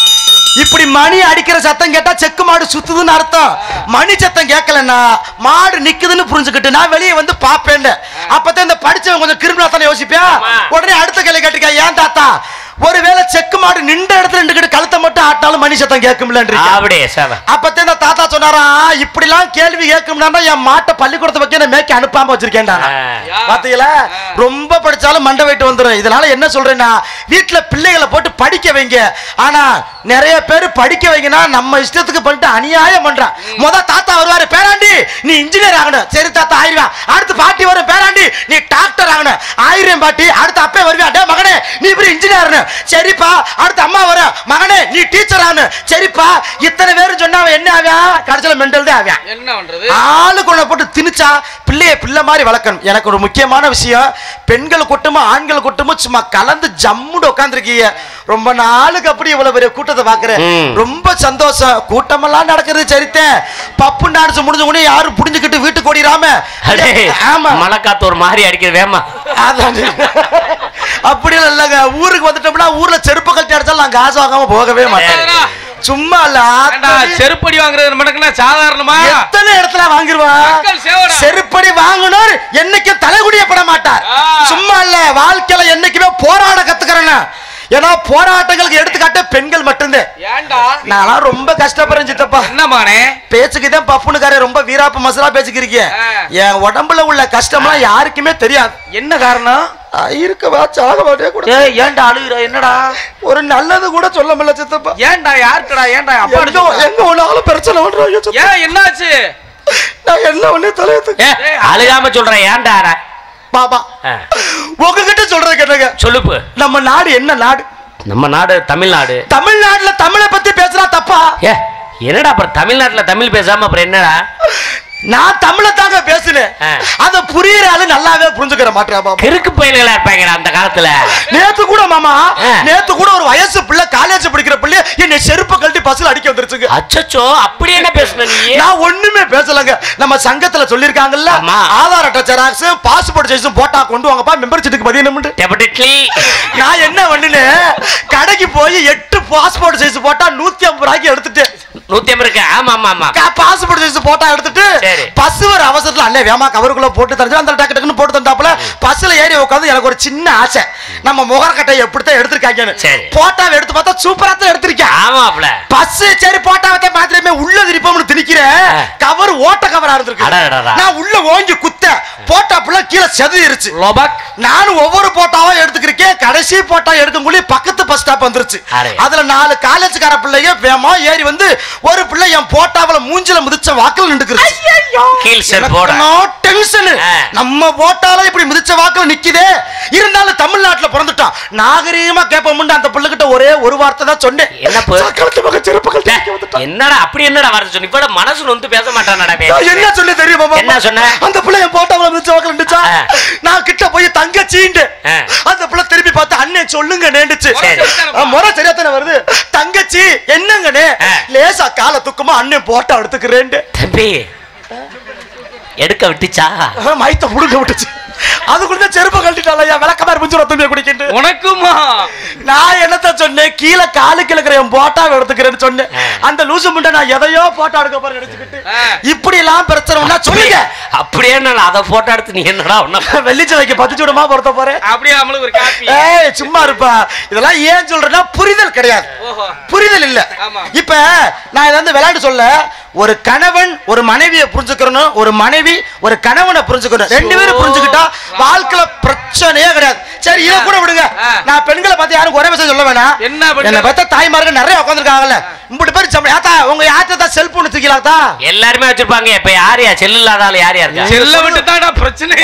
இப்படி மணி அடிக்கிற சத்தம் கேட்டா செக்கு மாடு சுத்துதுன்னு அர்த்தம் மணி சத்தம் கேட்கலன்னா மாடு நிக்குதுன்னு புரிஞ்சுக்கிட்டு நான் வெளியே வந்து பாப்பேன் அப்பதான் இந்த படிச்சவன் கொஞ்சம் கிரிமினலா தானே யோசிப்பேன் ஆமா. உடனே அடுத்த கேள்வி கேட்டுக்க ஏன் தாத்தா ஒருவேளை செக்கு மாடு நின்ற இடத்துல நின்றுக்கிட்டு கழுத்தை மட்டும் ஆட்டினாலும் மணி சத்தம் கேட்கும்லன்றீங்க அப்படியே சார் அப்பத்தே இந்த தாத்தா சொன்னாரா இப்படிலாம் கேள்வி கேட்கும்னா என் மாட்டை பள்ளிக்கூடத்தை வைக்க நான் மேய்க்க அனுப்பாம வச்சிருக்கேன்டா பாத்தீங்களா ரொம்ப படிச்சாலும் மண்டை வெயிட்டு வந்துடும் இதனால என்ன சொல்றேன்னா வீட்டுல பிள்ளைகளை போட்டு படிக்க வைங்க ஆனா நிறைய பேர் படிக்க வைங்கன்னா நம்ம இஷ்டத்துக்கு பண்ணிட்டு அநியாயம் பண்றான் முத தாத்தா வருவாரு பேராண்டி நீ இன்ஜினியர் ஆகணும் சரி தாத்தா ஆயிருவா அடுத்து பாட்டி வரும் பேராண்டி நீ டாக்டர் ஆகணும் ஆயிரம் பாட்டி அடுத்து அப்பே வருவியா டே மகனே நீ இப்படி இன்ஜினியர் சரிப்பா அடுத்து அம்மா வரும் மகனே நீ டீச்சர் ஆகணும் சரிப்பா இத்தனை பேரும் சொன்னா அவன் என்ன ஆவியான் கடைசியில மெண்டல் தான் ஆவியான் என்ன பண்றது ஆளு கொண்ட போட்டு திணிச்சா பிள்ளைய பிள்ளை மாதிரி வளர்க்கணும் எனக்கு ஒரு முக்கியமான விஷயம் பெண்கள் கூட்டமும் ஆண்கள் கூட்டமும் சும்மா கலந்து ஜம்முன்னு உட்காந்துருக்கீங்க ரொம்ப நாளுக்கு அப்படி இவ்வளவு பெரிய கூட்டத்தை பாக்குறேன் ம். ரொம்ப சந்தோஷம் கூட்டமெல்லாம் நடக்கிறது சரித்தேன் பப்பு டான்ஸ் முடிஞ்ச உடனே யாரும் புடிஞ்சுக்கிட்டு வீட்டுக்கு ஓடிராம அடே ஆமா மழைக்காத்து ஒரு மாதிரி அடிக்கிறது வேமா அதான் அப்படி இல்லைங்க ஊருக்கு வந்துட்டோம்னா ஊர்ல செருப்பு கட்டி அடிச்சாலும் நான் காசு வாங்காம போகவே மாட்டேன் ஏடா. சும்மா இல்ல ஏண்டா, ஆத்தாடி. செருப்படி வாங்குறது நமக்குன்னா சாதாரணமா எத்தனை இடத்துல வாங்கிருவான் மக்கள் சேவடா. செருப்படி வாங்கினோர் என்னைக்கும் தலைகுடியப்பட மாட்டார் ஆ. சும்மா இல்ல வாழ்க்கையில என்னைக்குமே போராட கத்துக்கிறேன்னு ஏன்னா போராட்டங்களுக்கு எடுத்துக்காட்டு பெண்கள் மட்டும்தான் ஏன்டா நான்லாம் ரொம்ப கஷ்டப்படுறேன் சித்தப்பா என்ன மானே பேச்சுக்கு தான் பப்புனுக்காரே ரொம்ப வீராப்பு மசலா பேச்சுக்கிறீங்க ஆ. என் உடம்புல உள்ள கஷ்டம்லாம் யாருக்குமே தெரியாது என்ன காரணம் ஆ, இருக்கவா சாக மாட்டே கூட ஏய் ஏன்டா அழுகுற என்னடா ஒரு நல்லது கூட சொல்ல முடியல சித்தப்பா ஏன்டா யாருக்குடா ஏன்டா அப்பா எங்க எங்க ஒன்னாலும் பிரச்சனை பண்றாங்க சித்தப்பா. ஏன் என்னாச்சு நான் என்ன ஒண்ணே தலையத்து ஏ அழுகாம சொல்றேன் ஏன்டா பாபா ஆ. உங்ககிட்ட சொல்றது கேட்டுங்க சொல்லுப்பு நம்ம நாடு என்ன நாடு நம்ம நாடு தமிழ்நாடு தமிழ்நாட்டுல தமிழை பத்தி பேசுறா தப்பா ஏ என்னடா அப்புறம் தமிழ்நாட்டுல தமிழ் பேசாம அப்புறம் என்னடா நான் தமிழை தாங்க பேசுனேன் ஆ. அத புரியுற ஆளு நல்லாவே புரிஞ்சுக்கிற மாட்டேன் மாமா கிறுக்கு பயில்களா இருப்பாங்கடா அந்த காலத்துல நேத்து கூட மாமா ஆ. நேத்து கூட ஒரு வயசு பிள்ளை காலேஜ் படிக்கிற பிள்ளை என்னை செருப்பு கழட்டி பஸ்ல அடிக்க வந்துருச்சுங்க அச்சச்சோ அப்படி என்ன பேசுன நீ நான் ஒண்ணுமே பேசலங்க நம்ம சங்கத்துல சொல்லிருக்காங்கல்ல ஆமா. ஆதார் அட்டை ஜெராக்ஸ் பாஸ்போர்ட் சைஸ் போட்டா கொண்டு வாங்கப்பா மெம்பர்ஷிப்புக்கு பதினொன்று டெபினெட்லி நான் என்ன பண்ணுனேன் கடைக்கு போய் எட்டு பாஸ்போர்ட் சைஸ் போட்டா நூத்தி ஐம்பது ரூபாய்க்கு எடுத்துட்டேன் நூத்தி ஐம்பது இருக்கு ஆமா ஆமா ஆமா பாஸ்போர்ட் சைஸ் போட்டா எடுத்துட்டு சரி. பஸ் வர அவசரத்துல அண்ணே வேமா கவருக்குள்ள போட்டு தரஞ்சு அந்த டக்கு டக்குன்னு போட்டு தந்தாப்புல பஸ்ல ஏறி உட்காந்து எனக்கு ஒரு சின்ன ஆசை நம்ம முகரக்கட்டை எப்படித்தான் எடுத்திருக்காங்கன்னு சரி. போட்டாவை எடுத்து பார்த்தா சூப்பரா தான் எடுத்திருக்கேன் ஆமாப்ல பஸ் சரி போட்டாவத்தை மாத்திரமே உள்ள திருப்பம்னு திணிக்கிறேன் ஆ. கவர் ஓட்ட கவரா இருந்திருக்கு அடடடடா. நான் உள்ள ஓங்கி குத்த போட்டா புள்ள கீழே செதறிருச்சு லொபக் நானும் ஒவ்வொரு போட்டாவா எடுத்துக்கிறேன் கடைசி போட்டா எடுக்கக்குள்ளே பக்கத்து பஸ் ஸ்டாப் வந்துருச்சு அடே. அதுல நாலு காலேஜ்கார பிள்ளைங்க வேமா ஏறி வந்து ஒரு பிள்ளை என் போட்டாவில மூஞ்சில மிதிச்ச வாக்கில் நின்றுக்குது ஸ்டைல் சார் போட டென்ஷன் ஆ. நம்ம போட்டாலும் இப்படி மிதிச்ச வாக்குல நிக்குதே இருந்தாலும் தமிழ்நாட்டுல பிறந்துட்டான் நாகரீகமா கேட்போம்னு அந்த பிள்ளைகிட்ட ஒரே ஒரு வார்த்தை தான் சொன்னேன் என்ன பு- சக்கரத்து பக்கம் செருப்பு கழட்டி டே, வைக்க வந்துட்டான். என்னடா அப்படி என்னடா வர சொன்ன இப்ப மனசு நொந்து பேச மாட்டானடா அவன். நான் என்ன சொல்லி தெரியுமா மாமா? என்ன சொன்ன? அந்த பிள்ளை என் போட்டாவில மிதிச்ச வாக்குல நின்னுச்சா ஆ. நான் கிட்ட போய் தங்கச்சின்னு ஆ. அந்த பிள்ளை திருப்பி பார்த்து அண்ணன் சொல்லுங்க நேண்டுச்சு சரி. முறை சரியா தானே வருது தங்கச்சி என்னங்கண்ணே ஆ. லேசா கால துக்கமா அண்ணன் போட்டா எடுத்துக்கிறேன் தம்பி எடுக்க விட்டுச்சா மைத்த புடுங்க விட்டுச்சு அதுக்குள்ள செருப்ப கழட்டிட்டாலையா விளக்கமா இருந்துச்சு தம்பியை குடிக்கிட்டு உனக்குமா நான் என்னத்த சொன்னேன் கீழே காலு கிழக்குற என் போட்டா எடுத்துக்கிறேன்னு சொன்னேன் ஆ. அந்த லூசு முண்டை நான் எதையோ போட்டோ எடுக்க போறேன் எடுத்துக்கிட்டு ஆ. இப்படி எல்லாம் பிரச்சனை சொல்லுங்க அப்படியே நான் அதை போட்டோ எடுத்து நீ என்னடா ஒண்ணு வெள்ளிச்சு வைக்க பத்து சுடமா பொறுத்த போறேன் அப்படியே நம்மளுக்கு ஒரு காப்பி ஏய் சும்மா இருப்பா இதெல்லாம் ஏன் சொல்றேன்னா புரிதல் கிடையாது ஓஹோ புரிதல் இல்ல ஆமா. இப்ப நான் இதை வந்து விளையாட்டு சொல்ல ஒரு கணவன் ஒரு மனைவியை புரிஞ்சுக்கணும் ஒரு மனைவி ஒரு கணவனை புரிஞ்சுக்கணும் ரெண்டு பேரும் புரிஞ்சுக்கிட்டா வாழ்க்கையில பிரச்சனையே கிடையாது சரி இதை கூட விடுங்க ஆ. நான் பெண்களை பார்த்து யாரும் ஒரே விஷயம் சொல்ல வேணாம் என்ன பெண்கள்? என்னை பார்த்தா தாய்மார்கள் நிறைய உட்காந்துருக்காங்கல்ல இப்படி பேர் சம்பளம் ஏத்தா உங்க யார்கிட்ட தான் செல்போன் வச்சிருக்கீங்களா எல்லாருமே வச்சிருப்பாங்க இப்ப யாரையா செல்லு இல்லாத ஆளு யார் இருக்கா செல்ல விட்டு தான் பிரச்சனை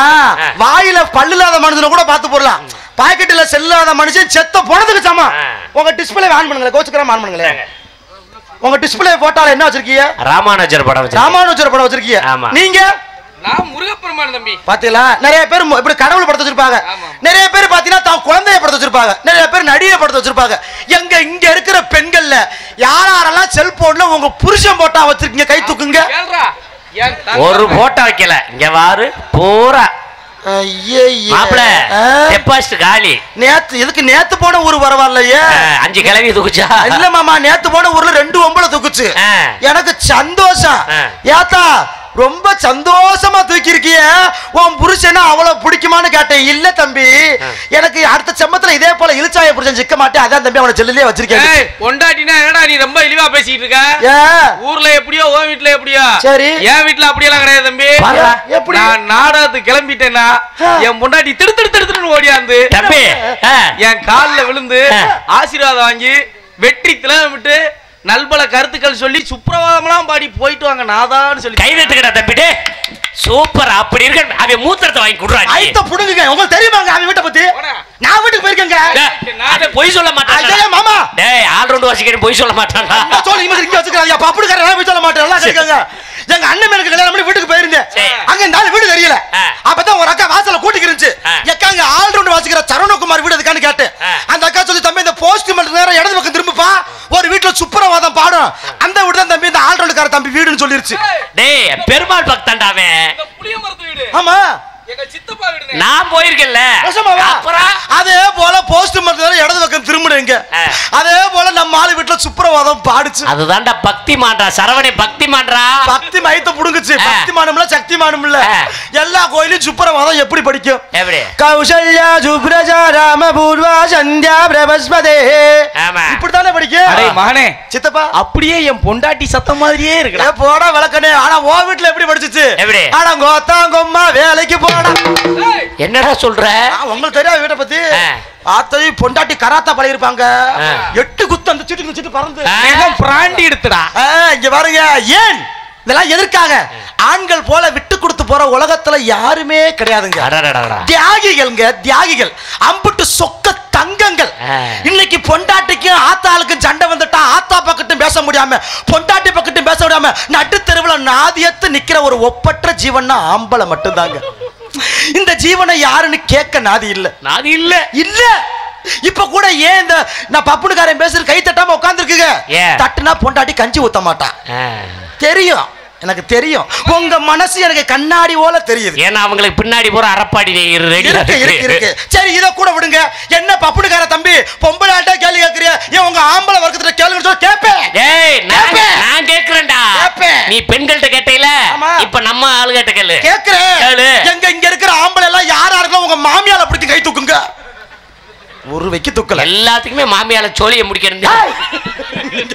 வாயில பல்லு இல்லாத மனுஷனை கூட பார்த்து போடலாம் பாக்கெட்ல செல்லாத மனுஷன் செத்த போனதுக்கு சமம் ஆ. உங்க டிஸ்பிளே ஆன் பண்ணுங்களேன் கோச்சுக்கிறேன் ஆன் பண்ணுங்களேன் உங்க டிஸ்பிளே போட்டால என்ன வச்சிருக்கீங்க ராமானுஜர் படம் வச்சிருக்கேன். ராமானுஜர் படம் வச்சிருக்கீங்க ஆமா. நீங்க நான் முருகப்பெருமான் தம்பி பாத்தீங்களா நிறைய பேர் மு- இப்படி கடவுள் படத்தை வச்சிருப்பாங்க ஆமா. நிறைய பேர் பாத்தீங்கன்னா தான் குழந்தைய படத்தை வச்சிருப்பாங்க நிறைய பேர் நடிகை படத்தை வச்சிருப்பாங்க எங்க இங்க இருக்கிற பெண்கள்ல யார் யாரெல்லாம் செல்போன்ல உங்க புருஷன் போட்டா வச்சிருக்கீங்க கை தூக்குங்க கேள்றா என் தங்க- ஒரு போட்டோ வைக்கல இங்க வாரு பூரா ஐயையே. மாப்பிள ஆ. டெபாசிட் காலி நேத்து இதுக்கு நேத்து போன ஊர் பரவாயில்லையே ஆ, அஞ்சு கிளவி தூக்குச்சா இல்ல மாமா நேத்து போன ஊர்ல ரெண்டு ஒம்பளை தூக்குச்சு ஆ. எனக்கு சந்தோஷம் ஆ. ஏத்தா ரொம்ப சந்தோஷமா தூக்கி இருக்கிய உன் புருஷனா அவ்வளவு பிடிக்குமான்னு கேட்டேன் இல்ல தம்பி எனக்கு அடுத்த செம்மத்துல இதே போல இழுச்சாய புருஷன் சிக்க மாட்டேன் அதான் தம்பி அவனை செல்லுலயே வச்சிருக்கேன் ஏய், பொண்டாட்டினா என்னடா நீ ரொம்ப இழிவா பேசிட்டு இருக்க ஏன் ஊர்ல எப்படியோ உன் வீட்ல எப்படியோ சரி. என் வீட்ல அப்படியெல்லாம் கிடையாது தம்பி பாருடா. எப்படி? நான் நாடகத்துக்கு கிளம்பிட்டேன்னா என் பொண்டாட்டி திடு திடு திடுன்னு ஓடியாந்து தம்பி ஆ, என் கால்ல விழுந்து ஆ. ஆசீர்வாதம் வாங்கி வெற்றி திலகமிட்டு நல்பல கருத்துக்கள் சொல்லி சுப்பிரவாதம்லாம் பாடி போயிட்டு வாங்க நாதான்னு சொல்லி கை தட்டுக்கடா தம்பி டேய். சூப்பர் அப்படி இருக்க அவன் மூத்திரத்தை வாங்கி குடுறா நீ. ஐத்த புடுங்குங்க உங்களுக்கு தெரியுமாங்க அவன் வீட்டை பத்தி போடா. நான் வீட்டுக்கு போயிருக்கேங்க டேய், அவன் பொய் சொல்ல மாட்டான் ஐயா மாமா டேய் ஆல் ரவுண்ட் வாசிக்கிறேன் பொய் சொல்ல மாட்டான்டா சோழி இங்க இங்க வச்சுக்கிறாங்க அப்ப அப்படிக்கார போய் சொல்ல மாட்டேன் எல்லாம் கேட்காங்க எங்க அண்ணன் மேலுக்கு கல்யாணம் பண்ணி வீட்டுக்கு போயிருந்தேன் சரி. அங்க இந்த ஆளு வீடு தெரியல ஆ. அப்பதான் ஒரு அக்கா வாசல்ல கூட்டிக்கு இருந்துச்சு ஆ. எக்காங்க ஆல் ரவுண்ட் வாசிக்கிற சரவணகுமார் வீடு இருக்கான்னு கேட்டேன் ஆ. அந்த அக்கா சொல்லி தம்பி இந்த போஸ்ட் மட்டும் நேரம் இடது பக்கம் திரும்புப்பா ஒரு வீட்டுல சுப்பரவாதம் பாடும் அந்த வீடு தான் தம்பி இந்த ஆல் ரவுண்டுக்கார தம்பி வீடுன்னு சொல்லிருச்சு டேய் பெருமாள் பக்தான்டா அவன் இந்த புளிய மரத்து வீடு ஆமா எங்க சித்தப்பா வீடு நான் போயிருக்கேன்ல நிஜமாவா? அப்புறம் அதே போல போஸ்ட் மட்டும் நேரம் இடது பக்கம் திரும்பிடுங்க ஆ. அதே போல நம்ம ஆளு வீட்டுல சுப்பரவாதம் பாடுச்சு அதுதான்டா பக்தி மான்றா சரவணே பக்தி மான்றா பக்தி மயத்தை புடுங்குச்சு ஆ. பக்தி மானம்ல சக்தி மானம்ல ஆ. எல்லா கோயிலும் சுப்பரவாதம் எப்படி படிக்கும் எப்படி கௌசல்யா சுப்ரஜா ராம பூர்வா சந்தியா பிரபஸ்மதே ஆமா. இப்படித்தானே படிக்கும் அடே மகனே சித்தப்பா அப்படியே என் பொண்டாட்டி சத்தம் மாதிரியே இருக்குடா ஏ போடா விளக்கணே ஆனா ஓ வீட்டுல எப்படி படிச்சுச்சு எப்படி? ஆனா கோத்தாங்கம்மா வேலைக்கு போடா என்னடா சொல்ற ஆ, உங்களுக்கு தெரியாது வீட்டை பத்தி ஆ. ஆத்தவி பொண்டாட்டி கராத்தா பழகிருப்பாங்க ஆ. எட்டு குத்து அந்த சீட்டு இந்த சீட்டு பறந்து ஆ. மேகம் பிராண்டி எடுத்துடா ஆ, இங்க பாருங்க ஏன் இதெல்லாம் எதற்காக ஆண்கள் போல விட்டு கொடுத்து போற உலகத்துல யாருமே கிடையாதுங்க அடடடடா. தியாகிகள்ங்க தியாகிகள் அம்புட்டு சொக்க தங்கங்கள் ஆ. இன்னைக்கு பொண்டாட்டிக்கும் ஆத்தாளுக்கும் சண்டை வந்துட்டா ஆத்தா பக்கட்டும் பேச முடியாம பொண்டாட்டி பக்கட்டும் பேச முடியாம நட்டு தெருவுல நாதியத்து நிக்கிற ஒரு ஒப்பற்ற ஜீவன்னா ஆம்பளை மட்டும்தாங்க இந்த ஜீவனை யாருன்னு கேட்க நாதி இல்ல அது இல்ல இல்ல இப்ப கூட ஏன் இந்த நான் பப்புனுக்காரன் பேசுறது கை தட்டாம உட்காந்துருக்குங்க ஏன்? தட்டுனா பொண்டாட்டி கஞ்சி ஊத்த மாட்டான் ஆ. தெரியும் எனக்கு தெரியும் உங்க மனசு எனக்கு கண்ணாடி போல தெரியுது ஏன்னா அவங்களுக்கு பின்னாடி போற அரப்பாடி நெய்யர் ரெடியா இருக்கு இருக்கு இருக்கு சரி இத கூட விடுங்க என்ன பப்புனுக்கார தம்பி பொம்பளாட்ட கேள்வி கேக்குறிய ஏன் உங்க ஆம்பளை வர்க்கத்துல கேளுங்க சொல்லி கேப்பேன் ஏய் நான் கேப்பேன். நான் கேக்குறேன்டா கேப்பேன். நீ பெண்கள்ட்ட கேட்டையில ஆமா. இப்ப நம்ம ஆளுகிட்ட கேளு கேக்குறேன் கேளு. எங்க இங்க இருக்கிற ஆம்பளை எல்லாம் யாரா இருக்கலாம் உங்க மாமியால பிடிக்க கை தூக்குங்க ஒரு வைக்க தூக்கல எல்லாத்துக்குமே மாமியால சோழியை முடிக்கிறது இங்க வர.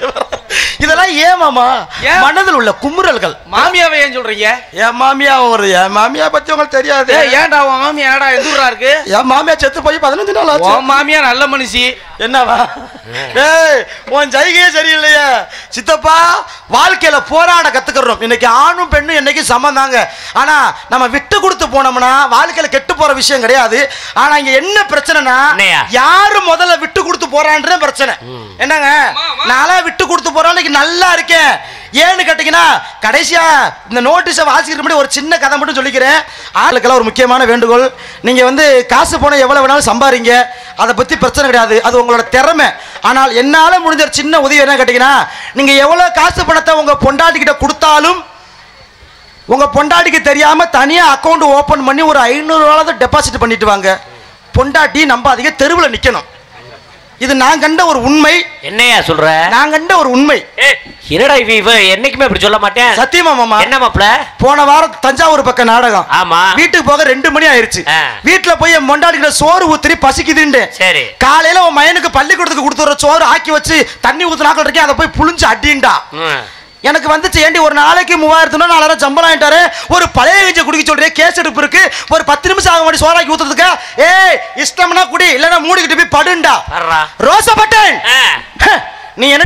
இதெல்லாம் ஏன் மாமா ஏன்? மனதில் உள்ள குமுறல்கள் மாமியாவை ஏன் சொல்றீங்க என் மாமியா ஒரு என் மாமியா பத்தி உங்களுக்கு தெரியாது ஏய், ஏன்டா உன் மாமியா ஏடா எந்தூரா இருக்கு என் மாமியா செத்து போய் பதினஞ்சு நாள் ஆச்சு உன் மாமியா நல்ல மனுஷி என்னவா ஏய் உன் ஜைகையே சரியில்லையே சித்தப்பா வாழ்க்கையில போராட கத்துக்கிறோம் இன்னைக்கு ஆணும் பெண்ணும் என்னைக்கு சமம் தாங்க ஆனா நம்ம விட்டு கொடுத்து போனோம்னா வாழ்க்கையில கெட்டு போற விஷயம் கிடையாது ஆனா இங்க என்ன பிரச்சனைனா என்னய்யா? யாரு முதல்ல விட்டு கொடுத்து போறான்ற பிரச்சனை என்னங்க நானா விட்டு கொடுத்து போறேன் இன்னைக்கு நல்லா இருக்கேன் ஏன்னு கேட்டீங்கன்னா கடைசியா இந்த நோட்டீஸை வாசிக்கிற முன்னாடி ஒரு சின்ன கதை மட்டும் சொல்லிக்கிறேன் ஆளுக்கெல்லாம் ஒரு முக்கியமான வேண்டுகோள் நீங்க வந்து காசு போன எவ்வளவு வேணாலும் சம்பாதிங்க அதை பத்தி பிரச்சனை கிடையாது அது உங்களோட திறமை ஆனால் என்னால முடிஞ்ச ஒரு சின்ன உதவி என்ன கேட்டீங்கன்னா நீங்க எவ்வளவு காசு பணத்தை உங்க பொண்டாட்டிக்கிட்ட கொடுத்தாலும் உங்க பொண்டாட்டிக்கு தெரியாம தனியா அக்கவுண்ட் ஓபன் பண்ணி ஒரு ஐநூறு டெபாசிட் பண்ணிட்டு வாங்க பொண்டாட்டி நம்பாதீங்க தெருவில் நிக்கணும் இது நான் கண்ட ஒரு உண்மை என்னையா சொல்ற நான் கண்ட ஒரு உண்மை ஏய், என்னடா இவ இவ என்னைக்குமே இப்படி சொல்ல மாட்டேன் சத்தியமா மாமா என்ன மாப்ள போன வாரம் தஞ்சாவூர் பக்கம் நாடகம் ஆமா வீட்டுக்கு போக ரெண்டு மணி ஆயிருச்சு ஆ. வீட்டுல போய் என் பொண்டாட்டிக்கிட்ட சோறு ஊத்துறி பசிக்குதுண்டு சரி காலையில உன் மயனுக்கு பள்ளிக்கூடத்துக்கு கொடுத்துற சோறு ஆக்கி வச்சு தண்ணி ஊத்துனாக்கள் இருக்கேன் அதை போய் புளிஞ்சு அடிண்டா ம். எனக்கு வந்துச்சு ஏண்டி ஒரு நாளைக்கு மூவாயிரத்துனா நாலாயிரம் சம்பளம் ஆயிட்டாரு ஒரு பழைய கஞ்சி குடிக்க சொல்றேன் கேஸ் எடுப்பு இருக்கு ஒரு பத்து நிமிஷம் ஆக மாட்டி சோறாக்கி ஊத்துறதுக்கு ஏய் இஷ்டம்னா குடி இல்லைன்னா மூடிக்கிட்டு போய் படுண்டா வர்றா. ரோசப்பட்டேன் ஆ. ஹ, நீ என்ன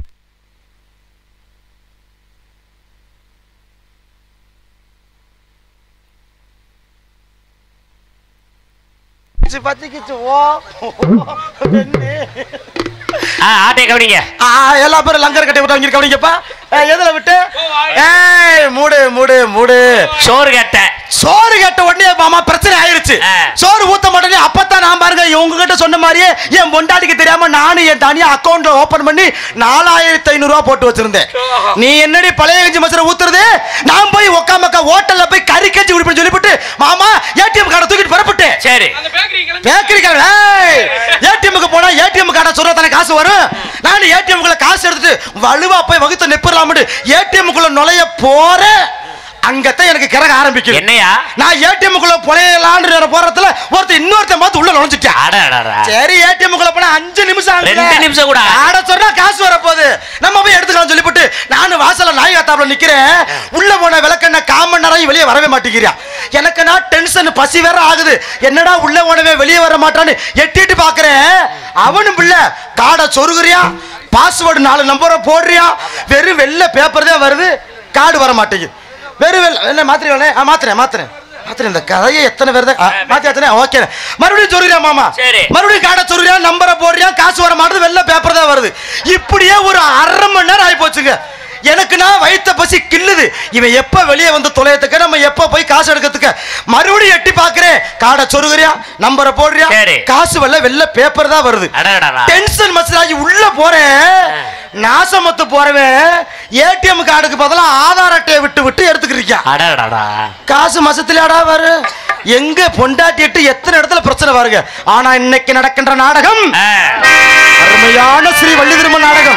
பத்திக்கிச்சு ஓ பெண்ணே. ஆ, ஆட்டை கவனிங்க ஆ, எல்லா பேரும் லங்கர் கட்டை விட்டு அவங்க கவனிங்கப்பா ஏய், எதுல விட்டு ஏய் மூடு மூடு மூடு சோறு கேட்ட சோறு கேட்ட உடனே மாமா பிரச்சனை ஆயிருச்சு ஆ. சோறு ஊத்த மாட்டேனே அப்பதான் நான் பாருங்க இவங்க கிட்ட சொன்ன மாதிரியே என் பொண்டாட்டிக்கு தெரியாம நானும் என் தனியா அக்கௌண்ட் ஓபன் பண்ணி நாலாயிரத்தி ஐநூறு ரூபாய் போட்டு வச்சிருந்தேன் நீ என்னடி பழைய கஞ்சி மசரை ஊத்துறது நான் போய் உக்காமக்கா ஹோட்டல்ல போய் கறி கஞ்சி குடிப்பேன்னு சொல்லிவிட்டு மாமா ஏடிஎம் கார்டை தூக்கிட்டு புறப்பட்டேன் சரி பேக்கரி கடை ஏடிஎம்க்கு போனா ஏடிஎம் கார்டை சொல்ற தானே காசு வரும் நான் ஏடிஎம் குள்ள காசு எடுத்துட்டு வலுவா போய் வகுத்து நிப்பிடலாம்னு ஏடிஎம் குள்ள நுழைய போறேன் அங்கத்தான் எனக்கு கிறக ஆரம்பிக்குது என்னையா நான் ஏடிஎம் குள்ள புலையலான்னு போறதுல ஒருத்தர் இன்னொருத்தன் பார்த்து உள்ள நுழைஞ்சிட்டேன் அட அட, அட. சரி ஏடிஎம் குள்ள போனா அஞ்சு நிமிஷம் ஆகுதுல. ரெண்டு நிமிஷம் கூட. ஆட சொன்னா காசு வர போகுது நம்ம போய் எடுத்துக்கலாம் சொல்லிவிட்டு நானும் வாசல்ல நாய் காத்தாப்புல நிக்கிறேன் உள்ள போன விளக்கெண்ண காமன் நேரம் வெளியே வரவே மாட்டேங்கிறியா எனக்கு நான் டென்ஷன் பசி வேற ஆகுது என்னடா உள்ள போனவே வெளியே வர மாட்டான்னு எட்டிட்டு பாக்குறேன் அவனும் பிள்ளை காடை சொருகுறியா பாஸ்வேர்டு நாலு நம்பரை போடுறியா வெறும் வெள்ளை பேப்பர் தான் வருது கார்டு வர மாட்டேங்குது வெறும் வெள்ளை என்ன மாத்திரங்களே ஆ மாத்துறேன் மாத்துறேன் மாத்திரேன் இந்த கதையை எத்தனை பேர் தான் மாத்தியாச்சனே ஓகே மறுபடியும் சொல்லுறியா மாமா சரி. மறுபடியும் காடை சொல்றியா நம்பரை போடுறியா காசு வர மாட்டேது வெள்ளை பேப்பர் தான் வருது இப்படியே ஒரு அரை மணி நேரம் ஆகி போச்சுங்க எனக்கு நான் வயித்த பசி கில்லுது இவன் எப்ப வெளியே வந்து தொலையத்துக்கு நம்ம எப்ப போய் காசு எடுக்கிறதுக்கு மறுபடியும் எட்டி பாக்குறேன் காடை சொருகுறியா நம்பரை போடுறியா சரி. காசு வெள்ள வெள்ளை பேப்பர் தான் வருது அட, அட, அட. டென்ஷன் மசாஜ் உள்ள போறேன் நாசமத்து போறவன் ஏடிஎம் கார்டுக்கு பதிலா ஆதார் அட்டையை விட்டு விட்டு எடுத்துக்கிறீங்க அட, அட, அட. காசு மசத்துலயாடா வரு எங்க பொண்டாட்டிட்டு எத்தனை இடத்துல பிரச்சனை வருங்க ஆனா இன்னைக்கு நடக்கின்ற நாடகம் ஆ. அருமையான ஸ்ரீ வள்ளி திரும்ப நாடகம்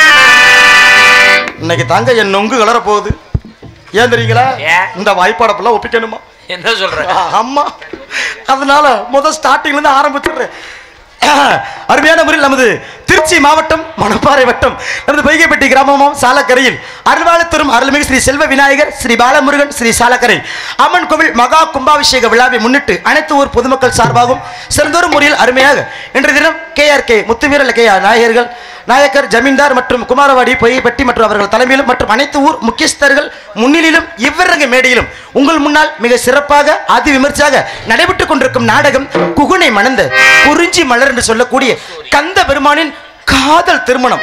இன்னைக்கு தாங்க என் நொங்கு கலர போகுது ஏன் தெரியுங்களா ஏன்? இந்த வாய்ப்பாடப்பெல்லாம் ஒப்பிக்கணுமா என்ன சொல்ற ஆ, ஆமா அதனால முதல் ஸ்டார்டிங்ல இருந்து ஆரம்பிச்சிடுறேன் அருமையான முறையில் நமது திருச்சி மாவட்டம் மணப்பாறை வட்டம் நமது பொய்கைப்பட்டி கிராமமும் சாலக்கரையில் அருள்வாளத்தரும் அருள்மிகு ஸ்ரீ செல்வ விநாயகர் ஸ்ரீ பாலமுருகன் ஸ்ரீ சாலக்கரை அம்மன் கோவில் மகா கும்பாபிஷேக விழாவை முன்னிட்டு அனைத்து ஊர் பொதுமக்கள் சார்பாகவும் சிறந்தொரு முறையில் அருமையாக இன்றைய தினம் K R K Muthuveeral K R நாயகர்கள் நாயக்கர் ஜமீன்தார் மற்றும் குமாரவாடி பொய்யப்பட்டி மற்றும் அவர்கள் தலைமையிலும் மற்றும் அனைத்து ஊர் முக்கியஸ்தர்கள் முன்னிலையிலும் இவ்விரங்க மேடையிலும் உங்கள் முன்னால் மிக சிறப்பாக அதி விமர்சையாக நடைபெற்றுக் கொண்டிருக்கும் நாடகம் குகுனை மணந்த குறிஞ்சி மலர் என்று சொல்லக்கூடிய கந்த பெருமானின் காதல் திருமணம்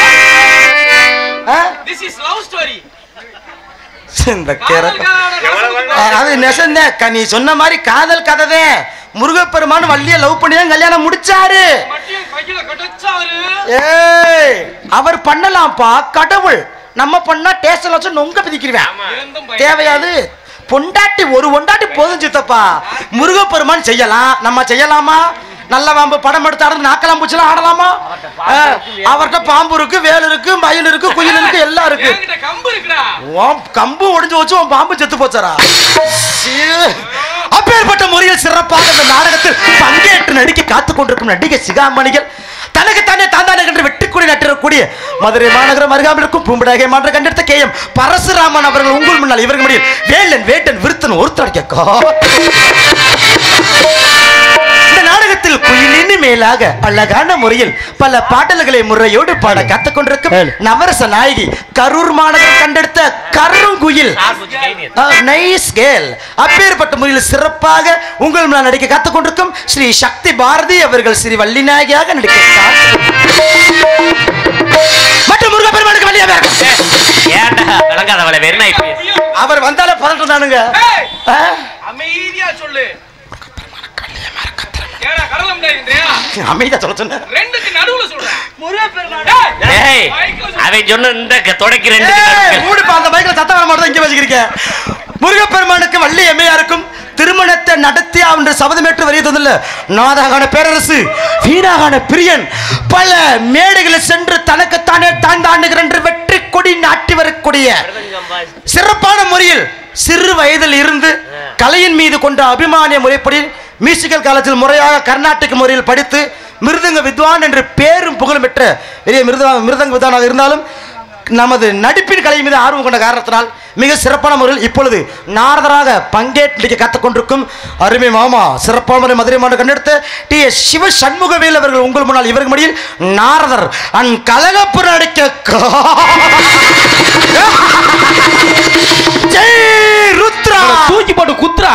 ஆ? திஸ் இஸ் லவ் ஸ்டோரி இந்த கேரளா அது நெசந்த நீ சொன்ன மாதிரி காதல் கதை முருகப்பெருமான் வள்ளிய லவ் பண்ணி தான் கல்யாணம் முடிச்சாரு ஏய் அவர் பண்ணலாம்ப்பா கடவுள் நம்ம பண்ணா டேஸ்ட்ல வச்சு நொங்க பிதிக்கிறேன் தேவையாது பொண்டாட்டி ஒரு பொண்டாட்டி போதும் சித்தப்பா முருகப்பெருமான் செய்யலாம் நம்ம செய்யலாமா நல்ல பாம்பு படம் எடுத்து ஆடுறது நாக்கலாம் பூச்சிலாம் ஆடலாமா ஆ, அவர்கிட்ட பாம்பு இருக்கு வேல் இருக்கு மயில் இருக்கு குயில் இருக்கு எல்லாம் இருக்கு கம்பு இருக்குடா உன் கம்பு ஒடிஞ்சு வச்சு உன் பாம்பு செத்து போச்சாரா சீ. அப்பேற்பட்ட முறையில் சிறப்பாக இந்த நாடகத்தில் பங்கேற்று நடிக்க காத்துக் கொண்டிருக்கும் நடிகை சிகாமணிகள் தனக்கு தானே தாந்தானே என்று வெற்றி கொடி நட்டிருக்கக்கூடிய மதுரை மாநகரம் அருகாமல் இருக்கும் பூம்படகை மாற்ற கண்டெடுத்த கே எம் பரசுராமன் அவர்கள் உங்கள் முன்னால் இவர்கள் முடியும் வேலன் வேட்டன் விருத்தன் ஒருத்தர் கேட்கா இந்த நாடகத்தில் குயிலின் மேலாக அழகான முறையில் பல பாடல்களை முறையோடு பாட கத்துக் கொண்டிருக்கும் நவரச நாயகி கரூர் மாநகரம் கண்டெடுத்த கருங்குயில் நைஸ் கேல் அப்பேற்பட்ட முறையில் சிறப்பாக உங்கள் முன்னால் நடிக்க கத்துக் கொண்டிருக்கும் ஸ்ரீ சக்தி பாரதி அவர்கள் ஸ்ரீ வள்ளி நாயகியாக நடிக்க மற்றும் முருகப்பெருமானுக்கு வழியாக ஏன்டா விளங்காதவளை வெறுநாய் அவர் வந்தாலே பதட்டம் தானுங்க ஆ? அமைதியா சொல்லு ஏடா கடலை முடியாதுன்றியா அமைதியா சொல்ல சொன்ன ரெண்டுக்கு நடுவுல சொல்றேன் முருகப்பெருமான் ஏய் அவன் சொன்ன இந்த க- தொடக்கி ரெண்டு ஏய், மூடுப்பா, அந்த மைக்கில் சத்தம் வர மாட்டேன் இங்க வச்சுக்கிறீங்க முருகப்பெருமானுக்கு வள்ளி எம்மையாருக்கும் திருமணத்தை நடத்தி அவன் சபதமேற்று வரிய தந்தில்ல நாதாகான பேரரசு வீணாகான பிரியன் பல மேடைகளில் சென்று தனக்குத்தானே தான் தாண்டுகிற என்று வெற்றி கொடி நாட்டி வரக்கூடிய சிறப்பான முறையில் சிறு வயதில் இருந்து கலையின் மீது கொண்ட அபிமானிய முறைப்படி மியூசிக்கல் காலேஜில் முறையாக கர்நாடக முறையில் படித்து மிருதங்க வித்வான் என்று பேரும் புகழும் பெற்ற பெரிய மிருத மிருதங்க வித்வானாக இருந்தாலும் நமது நடிப்பின் கலை மீது ஆர்வம் கொண்ட காரணத்தினால் மிக சிறப்பான முறையில் இப்பொழுது நாரதராக பங்கேற்று கற்றுக் கொண்டிருக்கும் அருமை மாமா சிறப்பான முறை மதுரை மாநில கண்டெடுத்த டி எஸ் சிவ சண்முகவேல் அவர்கள் உங்கள் முன்னால் இவர்கள் மடியில் நாரதர் அன் கலகப்பு நடிக்க ஜெய் ருத்ரா தூக்கி போட்டு குத்துறா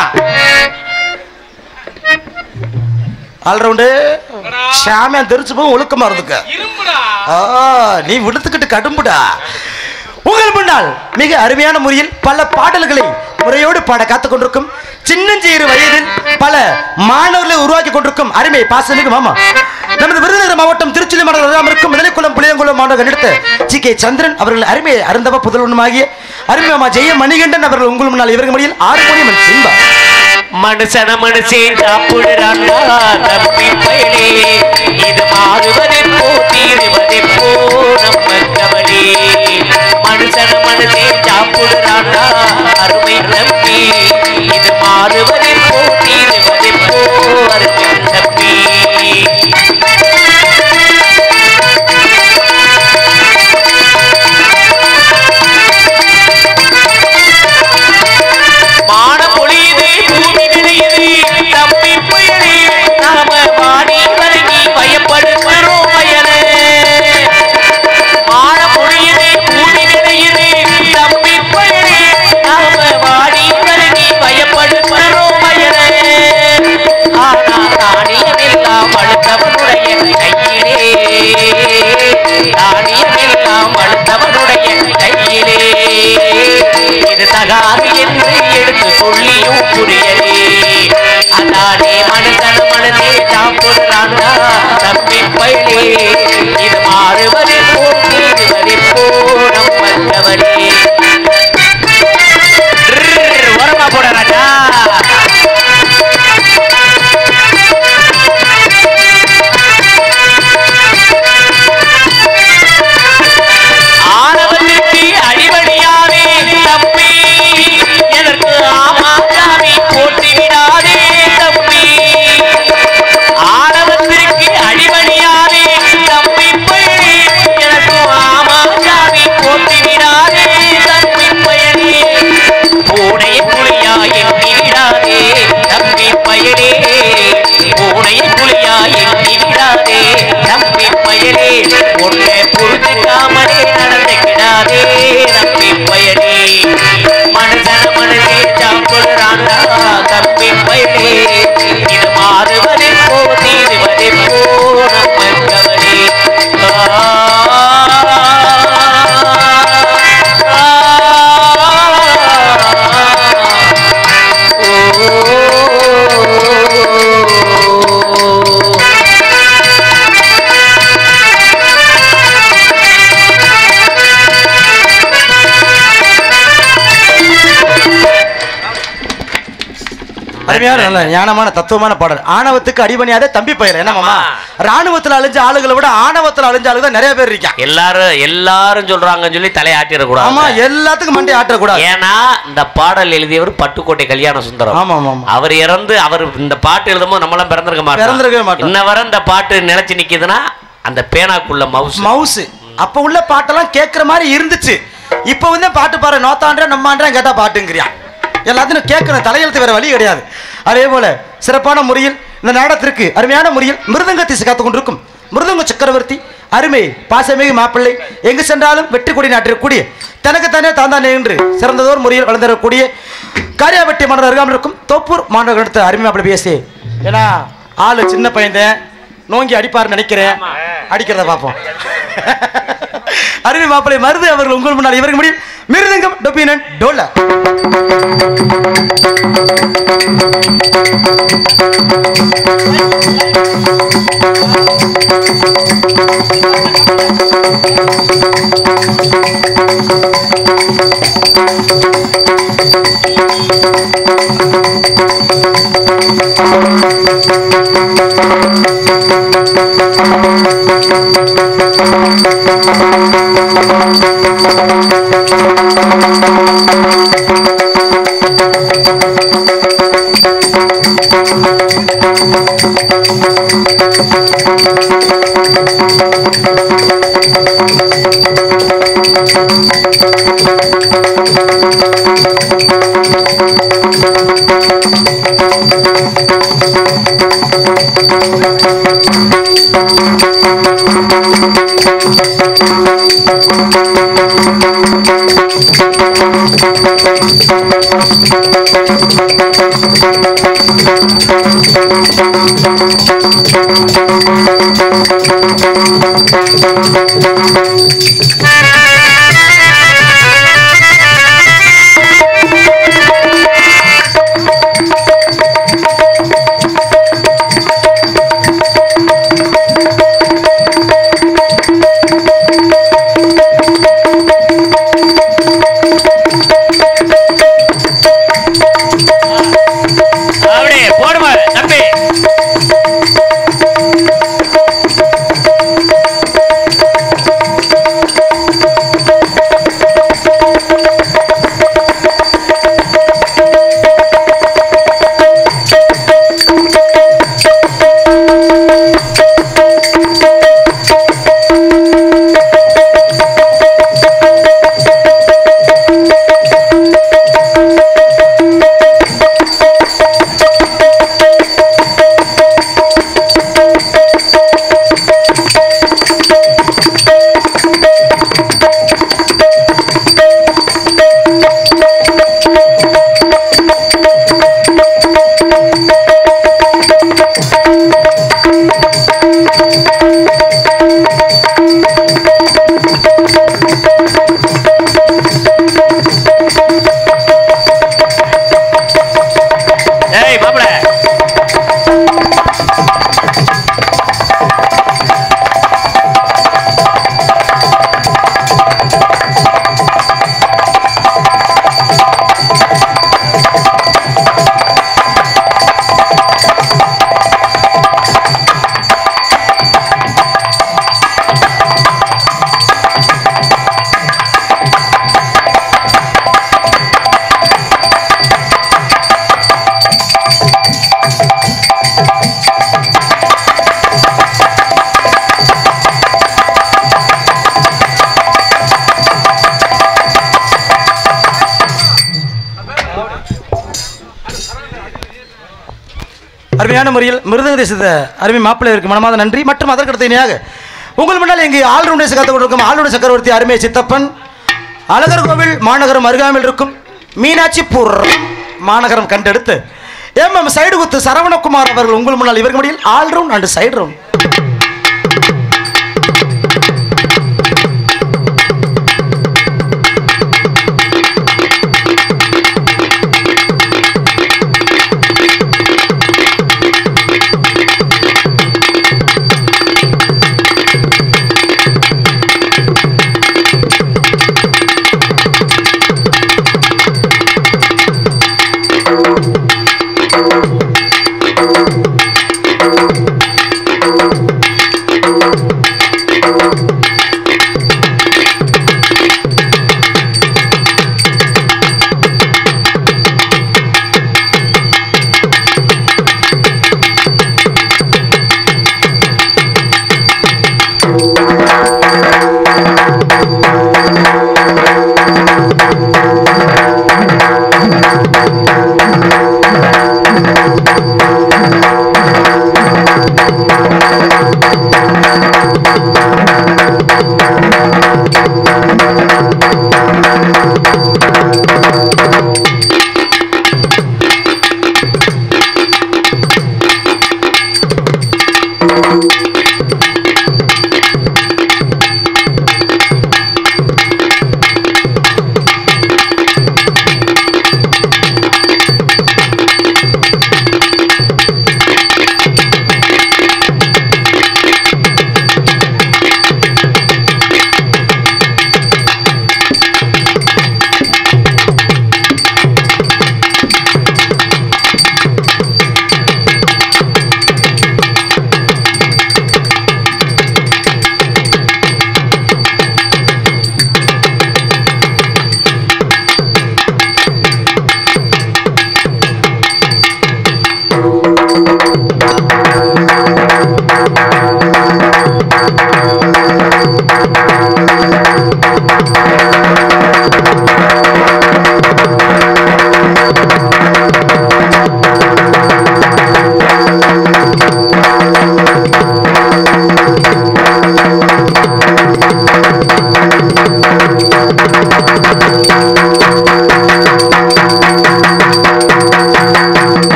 ஆல்ரவுண்டு சாமியான் தெரிச்சு போகும் ஒழுக்கமா இருந்துக்க இரும்புடா ஆ, நீ விடுத்துக்கிட்டு கடும்புடா உங்கள் முன்னால் மிக அருமையான முறையில் பல பாடல்களை முறையோடு பாட காத்துக் கொண்டிருக்கும் சின்னஞ்சிறு வயதில் பல மாணவர்களை உருவாக்கி கொண்டிருக்கும் அருமை பாசமிகு மாமா நமது விருதுநகர் மாவட்டம் திருச்சி மாவட்டம் இருக்கும் முதலைக்குளம் புளியங்குளம் மாவட்டம் எடுத்த ஜி கே சந்திரன் அவர்கள் அருமை அருந்தவ புதல்வனுமாகிய அருமை மாமா ஜெய மணிகண்டன் அவர்கள் உங்கள் முன்னால் இவர்கள் மொழியில் ஆறு மணி மணி சிம்பா மனுஷன மனுஷே சாப்பிடுறாண்டா தம்பி பயலே இது மாறுவதை போ தீருவதை போ நம்ம கவலே மனுஷன மனுஷே சாப்பிடுறாண்டா அருமை தம்பி இது மாறுவதை போ தீருவதை போ அருமை தம்பி மான பொழியுது பூமி நிறையுது தம்பி புயலே நாம வாடி வணங்கி பயப்படுகிறோம் வயலே மான பொழியுது பூமி நிறையுது தம்பி புயலே நாம வாடி வணங்கி பயப்படுகிறோம் வயலே ஆனா தானியமெல்லாம் அழுத்தவனுடைய கையிலே தானியமெல்லாம் அழுத்தவனுடைய கையிலே இது தகாது என்று எடுத்து சொல்லியும் புரியலே அதானே மனுஷன மனதே சாப்பிடுறாண்டா தம்பி பயிலே இது மாறுவதை போல் தீருவதை போ நம்மவரே உரமா போட ராஜா ஆணவத்திற்கு அடிபடியாவே தம்பி எனக்கு ஆமாச்சாமி போட்டு விடாதே தம்பி ஆணவத்திற்கு அடிபடியாவே தம்பி பயணி எனக்கு ஆமாச்சாமி போட்டு விடாதே தம்பி பயணி பூனை புலியா எண்ணி விடாதே தம்பி பயனே பூனை புலியா எண்ணி விடாதே தம்பி பயனே உன்னை புரிஞ்சுக்காமலே நடந்துக்கிடாதே தம்பி பயனே மனுஷன மனதே சாப்பிடுறாண்டா தம்பி பயனே இது மாறுவதை போ தீருவதை போ நம்ம கவனே அருமையான நல்ல ஞானமான தத்துவமான பாடல் ஆணவத்துக்கு அடிபணியாத தம்பி பயிர் என்ன மாமா ஆமா. ராணுவத்துல அழிஞ்ச ஆளுகளை விட ஆணவத்துல அழிஞ்ச ஆளுங்க தான் நிறைய பேர் இருக்கான் எல்லாரும் எல்லாரும் சொல்றாங்கன்னு சொல்லி ஆமா தலையாட்டிடக்கூடாது எல்லாத்துக்கும் மண்டை ஆட்டக்கூடாது ஏன்னா இந்த பாடல் எழுதியவர் பட்டுக்கோட்டை கல்யாண சுந்தரம் ஆமா ஆமா ஆமா அவர் இறந்து அவர் இந்த பாட்டு எழுதும்போது நம்மளாம் பிறந்திருக்க மாட்டோம் பிறந்திருக்கவே மாட்டோம். இன்ன வரை இந்த பாட்டு நிலைச்சு நிக்குதுன்னா அந்த பேனாக்குள்ள மவுஸ் மவுஸ் அப்ப உள்ள பாட்டெல்லாம் கேட்குற மாதிரி இருந்துச்சு இப்போ வந்து பாட்டு பாரு நோத்தாண்டா நம்மாண்டா கேட்டா பாட்டுங்கிறியா எல்லாத்தையும் கேட்கணும் தலையெழுத்து வேற வழி கிடையாது அதே போல சிறப்பான முறையில் இந்த நாடகத்திற்கு அருமையான முறையில் மிருதங்கத்தை காத்து கொண்டிருக்கும் மிருதங்க சக்கரவர்த்தி அருமை பாசமிகு மாப்பிள்ளை எங்கு சென்றாலும் வெற்றி கொடி நாட்டிற்கக்கூடிய தனக்குத்தானே தாந்தானே என்று சிறந்ததோர் முறையில் வளர்ந்திருக்கக்கூடிய காரியாபட்டி மாநகர் அருகாமல் இருக்கும் தோப்பூர் மாநகர் எடுத்த அருமை மாப்பிள்ளை பேசி ஏன்னா ஆளு சின்ன பையன் நோங்கி அடிப்பாருன்னு நினைக்கிறேன் அடிக்கிறத பார்ப்போம் அருமை மாப்பிள்ளை மருது அவர்கள் உங்கள் முன்னால் இவருக்கு முடியும் மிருதங்கம் டொபினன் டோல அப்படியே போடுமா தம்பி ஏய் மாப்பிள அருமையான முறையில் மிருதங்க தேசத்தை அருமை மாப்பிள்ளையருக்கு மனமாத நன்றி மற்றும் அதற்கடுத்த இணையாக உங்கள் முன்னால் இங்கு ஆளுநர் காத்து கொண்டிருக்கும் ஆளுநர் சக்கரவர்த்தி அருமை சித்தப்பன் அழகர் கோவில் மாநகரம் அருகாமையில் இருக்கும் மீனாட்சிபூர் மாநகரம் கண்டெடுத்து எம் எம் சைடு குத்து சரவணகுமார் அவர்கள் உங்கள் முன்னால் இவருக்கு முடியில் all round and side round Thank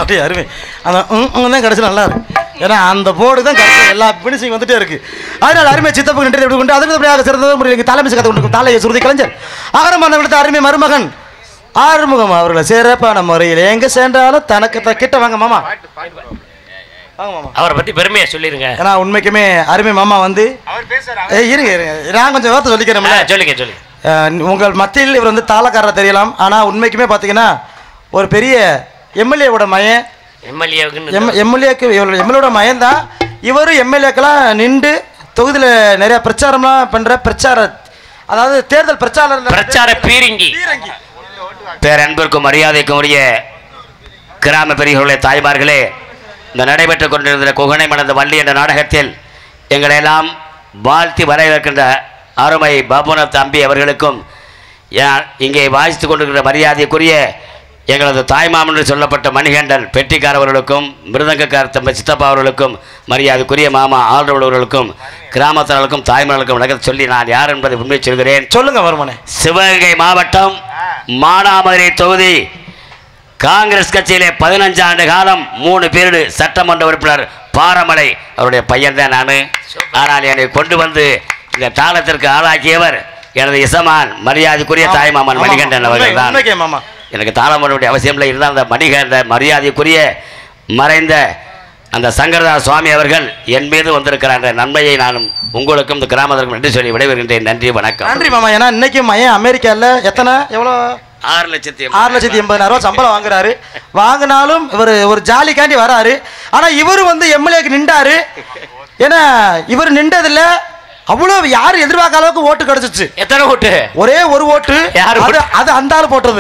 அப்படியே அருமை அந்த ம், ம் தான் கடைசி நல்லா இருக்கு ஏன்னா அந்த போர்டு தான் கடைசி எல்லா பினிஷிங் வந்துட்டே இருக்கு அதனால அருமை சித்தப்பு நன்றி எப்படி கொண்டு அதுக்கு சிறந்த முறையில் தலைமை கதை கொண்டு தலையை சுருதி கலைஞர் அகரமான விடுத்த அருமை மருமகன் ஆறுமுகம் அவர்களை சிறப்பான முறையில் எங்க சென்றாலும் தனக்கு த- கிட்ட வாங்க மாமா வாங்க மாமா அவரை பத்தி பெருமையா சொல்லிருங்க ஏன்னா உண்மைக்குமே அருமை மாமா வந்து ஏய், இருங்க இருங்க நான் கொஞ்சம் வார்த்தை ஆ, சொல்லிக்கிறேன் சொல்லுங்க சொல்லுங்க அஹ் உங்கள் மத்தியில் இவர் வந்து தாளக்காரர் தெரியலாம் ஆனால் உண்மைக்குமே பார்த்தீங்கன்னா ஒரு பெரிய எம்எல்ஏவோட மயன் எம் எம்எல்ஏ எம்எல்ஏக்கு இவர் எம்எல்ஏவோட மயன் தான் இவரும் எம்எல்ஏக்கெல்லாம் நின்று தொகுதியில் நிறைய பிரச்சாரம்லாம் பண்ணுற பிரச்சார அதாவது தேர்தல் பிரச்சாரம் பிரச்சார பீரிங்கி பேரன்பிற்கும் மரியாதைக்கும் உரிய கிராம பெரியவர்களே தாய்மார்களே இந்த நடைபெற்றுக் கொண்டிருந்த குகனை மணந்த வள்ளி என்ற நாடகத்தில் எங்களை எல்லாம் வாழ்த்தி வரவேற்கின்ற அருமை பாபுநாத் அம்பி அவர்களுக்கும் யா- இங்கே வாசித்துக் கொண்டிருக்கிற மரியாதைக்குரிய எங்களது தாய்மாமன் என்று சொல்லப்பட்ட மணிகண்டன் பெட்டிக்கார் அவர்களுக்கும் மிருதங்கக்கார் தம்பி சித்தப்பா அவர்களுக்கும் மரியாதைக்குரிய மாமா ஆல்ரவுட் அவர்களுக்கும் கிராமத்தார்களுக்கும் தாய்மார்களுக்கும் வணக்கத்தை சொல்லி நான் யார் என்பதை உண்மை சொல்கிறேன் சொல்லுங்க வருமானே சிவகங்கை மாவட்டம் மானாமதுரை தொகுதி காங்கிரஸ் கட்சியிலே பதினஞ்சு ஆண்டு காலம் மூணு பீரியடு சட்டமன்ற உறுப்பினர் பாரமலை அவருடைய பையன் தான் நான் ஆனால் என்னை கொண்டு வந்து இந்த தாளத்திற்கு ஆளாக்கியவர் எனது இசமான் மரியாதைக்குரிய தாய்மாமன் மணிகண்டன் அவர்கள் தான் உண்மைக்கே மாமா எனக்கு தாளம் பண்ண வேண்டிய அவசியம் இல்லை இருந்தால் அந்த மணிகண்ட மரியாதைக்குரிய மறைந்த அந்த சங்கரதாஸ் சுவாமி அவர்கள் என் மீது வந்திருக்கிற அந்த நன்மையை நானும் உங்களுக்கும் இந்த கிராமத்திற்கும் நன்றி சொல்லி விடைபெறுகின்றேன் நன்றி வணக்கம் நன்றி மாமா ஏன்னா இன்னைக்கு மயன் அமெரிக்காவில் எத்தனை எவ்வளோ ஆறு லட்சத்தி ஆறு லட்சத்தி எண்பதாயிரம் ரூபாய் சம்பளம் வாங்குறாரு வாங்கினாலும் இவர் ஒரு ஜாலிக்காண்டி வராரு ஆனா இவர் வந்து எம்எல்ஏக்கு நின்றாரு ஏன்னா இவர் நின்றதுல அவ்வளவு யாரும் எதிர்பார்க்காத அளவுக்கு ஓட்டு கிடைச்சிச்சு எத்தனை ஓட்டு ஒரே ஒரு ஓட்டு யாரு அது ஓட்டு? அது அந்த ஆளு போட்டது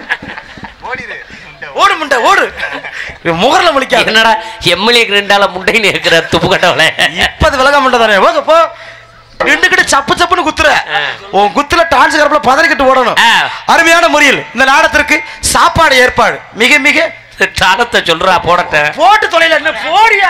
ஓடு முண்டை ஓடு முகர்ல முழிக்காது என்னடா எம்எல்ஏக்கு ரெண்டால முண்டைன்னு இருக்கிற துப்பு கட்டவளே இப்பது விலக முண்டதானே ஓகே போ நின்றுக்கிட்டு சப்பு சப்புன்னு குத்துற உன் குத்துல டான்ஸ் கரப்புல பதறிக்கிட்டு ஓடணும் ஆ. அருமையான முறையில் இந்த நாடத்திற்கு சாப்பாடு ஏற்பாடு மிக மிக தாளத்தை சொல்றா போடட்ட போட்டு தொலைல என்ன போடியா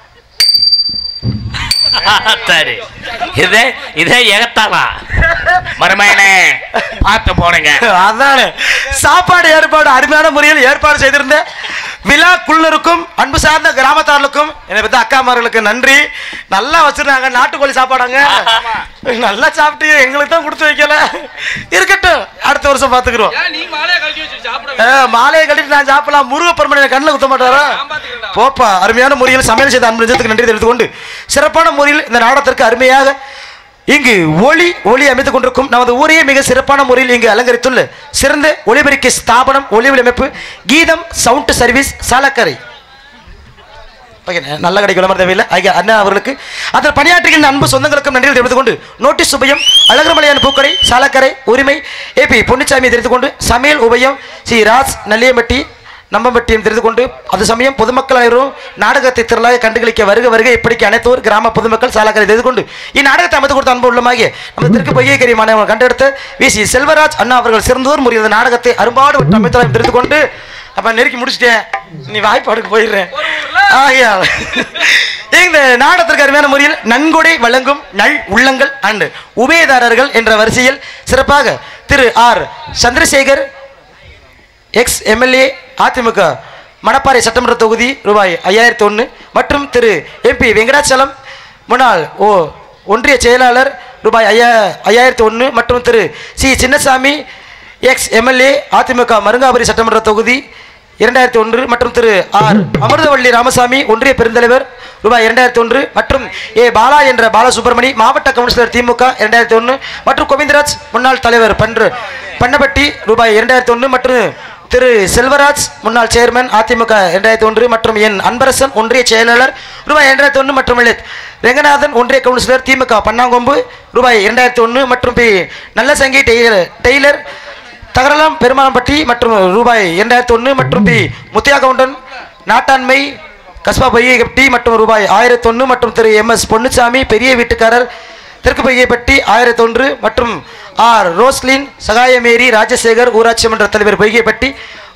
சரி இதே இதே எகத்தானா மருமையனே பார்த்து போடுங்க அதானே சாப்பாடு ஏற்பாடு அருமையான முறையில் ஏற்பாடு செய்திருந்த விழா குழுனருக்கும் அன்பு சார்ந்த கிராமத்தார்களுக்கும் என்னை பத்தி அக்காமார்களுக்கு நன்றி நல்லா வச்சிருந்தாங்க நாட்டுக்கோழி சாப்பாடாங்க நல்லா சாப்பிட்டு எங்களுக்கு தான் கொடுத்து வைக்கல இருக்கட்டும் அடுத்த வருஷம் பாத்துக்கிறோம் ஏன் நீ மாலையை கழட்டி வச்சு சாப்பிட ஏ, மாலையை கட்டிட்டு நான் சாப்பிடலாம் முருகப்பெருமனை கண்ணில் குத்த மாட்டாரா போப்பா அருமையான முறையில் சமையல் செய்த அன்பு நிஜத்துக்கு நன்றி தெரிவித்துக் கொண்டு சிறப்பான முறையில் இந்த நாடகத்திற்கு அருமையாக இங்கு ஒளி ஒளி அமைத்துக் கொண்டிருக்கும் நமது ஊரையே மிக சிறப்பான முறையில் இங்கு அலங்கரித்துள்ள சிறந்த ஒளிபெருக்கி ஸ்தாபனம் ஒளி அமைப்பு கீதம் சவுண்ட் சர்வீஸ் சாலக்கரை ஓகே நல்ல கடை விளம்பரம் தேவையில்லை ஐயா அண்ணா அவர்களுக்கு அதில் பணியாற்றுகின்ற அன்பு சொந்தங்களுக்கும் நன்றிகள் தெரிவித்துக் கொண்டு நோட்டீஸ் உபயம் அழகர்மலையான் பூக்கடை சாலக்கரை உரிமை ஏபி பொன்னிச்சாமி தெரிவித்துக் கொண்டு சமையல் உபயம் ஸ்ரீ ராஜ் நல்லியம்பட்டி நம்பம்பட்டியும் தெரிந்து கொண்டு அது சமயம் பொதுமக்கள் அனைவரும் நாடகத்தை திரளாக கண்டுகளிக்க வருக வருக இப்படிக்கு அனைத்தோர் கிராம பொதுமக்கள் சாலக்கரை தெரிந்து கொண்டு இந்நாடகத்தை அமைத்து கொடுத்த அன்பு உள்ளமாகிய நம்ம தெற்கு பொய்யக்கரி மாணவர்கள் கண்டெடுத்த வி சி செல்வராஜ் அண்ணா அவர்கள் சிறந்தோர் முறையில் இந்த நாடகத்தை அரும்பாடு விட்டு அமைத்தலாம் தெரிந்து கொண்டு அப்ப நெருக்கி முடிச்சிட்டேன் நீ வாய்ப்பாடுக்கு போயிடுறேன் ஆகையா இந்த நாடகத்திற்கு அருமையான முறையில் நன்கொடை வழங்கும் நல் உள்ளங்கள் அண்ட் உபயதாரர்கள் என்ற வரிசையில் சிறப்பாக Thiru R Chandrasekar ex MLA AIADMK Manapparai சட்டமன்ற தொகுதி ரூபாய் ஐயாயிரத்தி ஒன்று மற்றும் திரு எம்பி வெங்கடாச்சலம் முன்னாள் ஓ ஒன்றிய செயலாளர் ரூபாய் ஐயா ஐயாயிரத்தி ஒன்று மற்றும் Thiru C Chinnasamy ex MLA AIADMK Marungapuri சட்டமன்ற தொகுதி இரண்டாயிரத்தி ஒன்று மற்றும் திரு ஆர் அமிர்தவள்ளி ராமசாமி ஒன்றிய பெருந்தலைவர் ரூபாய் இரண்டாயிரத்தி ஒன்று மற்றும் ஏ பாலா என்ற பாலசுப்ரமணி மாவட்ட கவுன்சிலர் திமுக இரண்டாயிரத்தி ஒன்று மற்றும் கோவிந்தராஜ் முன்னாள் தலைவர் பன்று பண்ணப்பட்டி ரூபாய் இரண்டாயிரத்தி ஒன்று மற்றும் திரு செல்வராஜ் முன்னாள் சேர்மன் அதிமுக இரண்டாயிரத்தி ஒன்று மற்றும் என் அன்பரசன் ஒன்றிய செயலாளர் ரூபாய் இரண்டாயிரத்தி ஒன்று மற்றும் லலித் ரெங்கநாதன் ஒன்றிய கவுன்சிலர் திமுக பன்னாங்கொம்பு ரூபாய் இரண்டாயிரத்தி ஒன்று மற்றும் பி நல்லசங்கி டெய்லர் டெய்லர் தகரலாம் பெருமாளம்பட்டி மற்றும் ரூபாய் இரண்டாயிரத்தி ஒன்று மற்றும் பி முத்தியா கவுண்டன் நாட்டாண்மை கஸ்பா பையப்பட்டி மற்றும் ரூபாய் ஆயிரத்தி ஒன்று மற்றும் திரு எம் எஸ் பொன்னுசாமி பெரிய வீட்டுக்காரர் தெற்கு பொய்கைப்பட்டி ஆயிரத்தி ஒன்று மற்றும் ஆர் ரோஸ்லின் சகாயமேரி ராஜசேகர் ஊராட்சி மன்ற தலைவர் பொய்கைப்பட்டி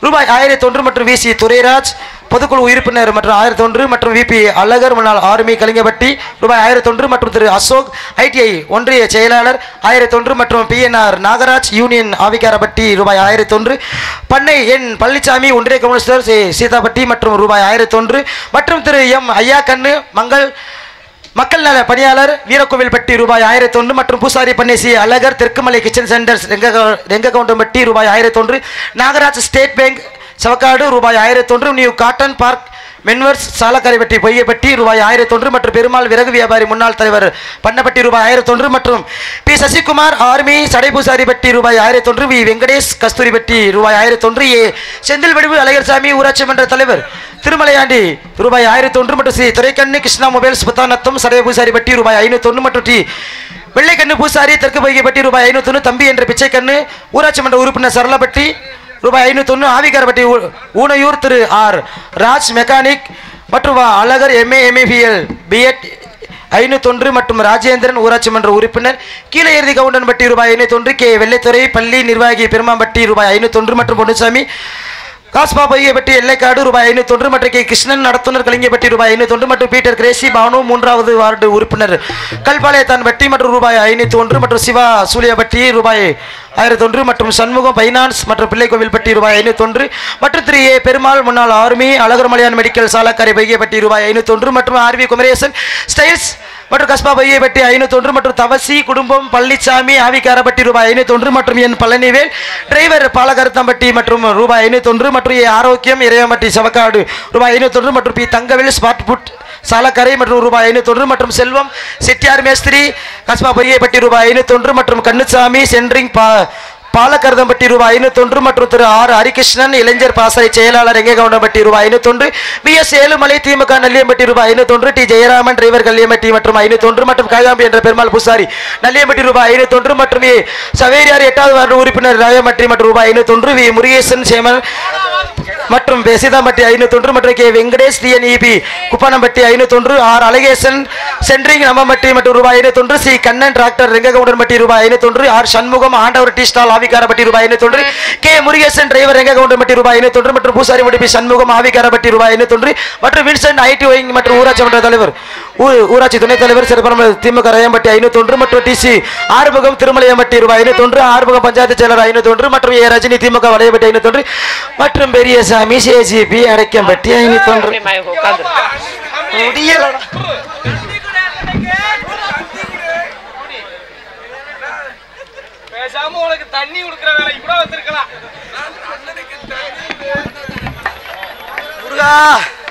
ரூபாய் ஆயிரத்தி ஒன்று மற்றும் விசி துரைராஜ் பொதுக்குழு உறுப்பினர் மற்றும் ஆயிரத்தி ஒன்று மற்றும் விபி அழகர் முன்னாள் ஆர்மி கலிங்கப்பட்டி ரூபாய் ஆயிரத்தி ஒன்று மற்றும் திரு அசோக் ஐடிஐ ஒன்றிய செயலாளர் ஆயிரத்தி ஒன்று மற்றும் பிஎன்ஆர் நாகராஜ் யூனியன் ஆவிகாரப்பட்டி ரூபாய் ஆயிரத்தி ஒன்று பண்ணை என் பழனிசாமி ஒன்றிய கவுன்சிலர் சி சீதாப்பட்டி மற்றும் ரூபாய் ஆயிரத்தி ஒன்று மற்றும் திரு எம் ஐயா கண்ணு மங்கள் மக்கள் நல பணியாளர் வீரக்கோவில்பட்டி ரூபாய் ஆயிரத்தி ஒன்று மற்றும் பூசாரி பண்ணேசி அழகர் தெற்குமலை கிச்சன் சென்டர்ஸ் ரெங்க ரெங்ககவுண்டம்பட்டி ரூபாய் ஆயிரத்தி ஒன்று நாகராஜ் ஸ்டேட் பேங்க் சவக்காடு ரூபாய் ஆயிரத்தி ஒன்று நியூ காட்டன் பார்க் மென்வர்ஸ் சாலக்கரைப்பட்டி பொய்யப்பட்டி ரூபாய் ஆயிரத்தி ஒன்று மற்றும் பெருமாள் விறகு வியாபாரி முன்னாள் தலைவர் பண்ணப்பட்டி ரூபாய் ஆயிரத்தி ஒன்று மற்றும் பி சசிகுமார் ஆர்மி சடைபூசாரிப்பட்டி ரூபாய் ஆயிரத்தி ஒன்று வி வெங்கடேஷ் கஸ்தூரிப்பட்டி ரூபாய் ஆயிரத்தி ஒன்று ஏ செந்தில் வடிவு அழகர்சாமி ஊராட்சி மன்ற தலைவர் திருமலையாண்டி ரூபாய் ஆயிரத்தி ஒன்று மற்றும் ஸ்ரீ துரைக்கண்ணு கிருஷ்ணா மொபைல்ஸ் புத்தானத்தம் சடைபூசாரிப்பட்டி ரூபாய் ஐநூத்தி ஒன்று மற்றும் டி வெள்ளைக்கண்ணு பூசாரி தெற்கு பொய்கைப்பட்டி ரூபாய் ஐநூத்தி ஒன்று தம்பி என்ற பிச்சைக்கண்ணு ஊராட்சி மன்ற உறுப்பினர் சரளப்பட்டி ரூபாய் ஐநூத்தி ஒன்று ஆவிகாரப்பட்டி ஊ- ஊனையூர் திரு ஆர் ராஜ் மெக்கானிக் மற்றும் வ. அழகர் எம்ஏ எம்ஏபிஎல் பிஎட் ஐநூத்தொன்று மற்றும் ராஜேந்திரன் ஊராட்சி மன்ற உறுப்பினர் கீழே இறுதி கவுண்டன்பட்டி ரூபாய் ஐநூத்தொன்று கே வெள்ளைத்துறை பள்ளி நிர்வாகி பெருமாம்பட்டி ரூபாய் ஐநூத்தொன்று மற்றும் பொன்னுசாமி காஸ்பா பொய்யப்பட்டி எல்லைக்காடு ரூபாய் ஐநூத்தொன்று மற்றும் கே கிருஷ்ணன் நடத்துனர் கலிங்கப்பட்டி ரூபாய் ஐநூத்தொன்று மற்றும் பீட்டர் கிரேசி பானு மூன்றாவது வார்டு உறுப்பினர் கல்பாளையத்தான் வட்டி மற்றும் ரூபாய் ஐநூத்தி ஒன்று மற்றும் சிவா சூலியாபட்டி ரூபாய் ஆயிரத்தி ஒன்று மற்றும் சண்முகம் பைனான்ஸ் மற்றும் பிள்ளைக்கோவில்பட்டி ரூபாய் ஐநூத்தி ஒன்று மற்றும் திரு ஏ பெருமாள் முன்னாள் ஆர்மி அழகர்மலையான் மெடிக்கல் சாலக்காரி பையப்பட்டி ரூபாய் ஐநூத்தி ஒன்று மற்றும் ஆர்வி குமரேசன் ஸ்டைல்ஸ் மற்றும் கஸ்பா பையப்பட்டி ஐநூத்தி ஒன்று மற்றும் தவசி குடும்பம் பழனிசாமி ஆவிக்காரப்பட்டி ரூபாய் ஐநூத்தி ஒன்று மற்றும் என் பழனிவேல் டிரைவர் பாலகருத்தம்பட்டி மற்றும் ரூபாய் ஐநூத்தி ஒன்று மற்றும் ஏ ஆரோக்கியம் இறையம்பட்டி சவக்காடு ரூபாய் ஐநூத்தி ஒன்று மற்றும் P Thangavel smart food Salakkarai மற்றும் ரூபாய் ஐநூத்தொன்று மற்றும் செல்வம் செட்டியார் மேஸ்திரி கஸ்பா பொய்யப்பட்டி ரூபாய் ஐநூத்தொன்று மற்றும் கண்ணுசாமி சென்ட்ரிங் பா பாலக்கரதம்பட்டி ரூபாய் ஐநூத்தொன்று மற்றும் திரு ஆர் ஹரிகிருஷ்ணன் இளைஞர் பாசறை செயலாளர் எங்ககவுண்டம்பட்டி ரூபாய் ஐநூத்தொன்று பி எஸ் ஏழுமலை திமுக நல்லியம்பட்டி ரூபாய் ஐநூத்தொன்று டி ஜெயராமன் டிரைவர் கல்லியம்பட்டி மற்றும் ஐநூத்தொன்று மற்றும் கைகாம்பி என்ற பெருமாள் பூசாரி நல்லியம்பட்டி ரூபாய் ஐநூத்தொன்று மற்றும் ஏ சவேரியார் எட்டாவது வார்டு உறுப்பினர் ராயமட்டி மற்றும் ரூபாய் ஐநூத்தொன்று வி முருகேசன் சேமன் மற்றும் பெசிதாம்பட்டி ஐநூத்தொன்று மற்றும் கே வெங்கடேஷ் டிஎன்இபி குப்பானம்பட்டி ஐநூத்தொன்று ஆர் அழகேசன் சென்ட்ரிங் நம்பம்பட்டி மற்றும் ரூபாய் ஐநூத்தொன்று சி கண்ணன் டிராக்டர் ரெங்ககவுண்டன்பட்டி ரூபாய் ஐநூத்தொன்று R Shanmugam Andavar tea stall Avikkarapatti ரூபாய் ஐநூத்தொன்று கே முருகேசன் டிரைவர் ரெங்ககவுண்டன்பட்டி ரூபாய் ஐநூத்தொன்று மற்றும் பூசாரி முடிப்பி சண்முகம் ஆவிக்காரப்பட்டி ரூபாய் ஐநூத்தொன்று மற்றும் வின்சென்ட் ஐடி ஒயிங் மற்றும் ஊராட்சி மன்ற தலைவர் ஊ- ஊராட்சி துணைத் தலைவர் சிறப்பரம திமுக ரயம்பட்டி ஐநூத்தொன்று மற்றும் டிசி ஆறுமுகம் திருமலையம்பட்டி ரூபாய் ஐநூத்தொன்று ஆறுமுகம் பஞ்சாயத்து செயலர் ஐநூத்தொன்று மற்றும் ஏ ரஜினி திமுக வளையப்பட்டி ஐநூத்தொன்று மற்றும் பெரியசாமி சேஜிபி அடைக்கம்பட்டி ஐநூத்தொன்று முடியலடா. பேசாம உனக்கு தண்ணி கொடுக்குற வேலை கூட வந்திருக்கலாம் முருகா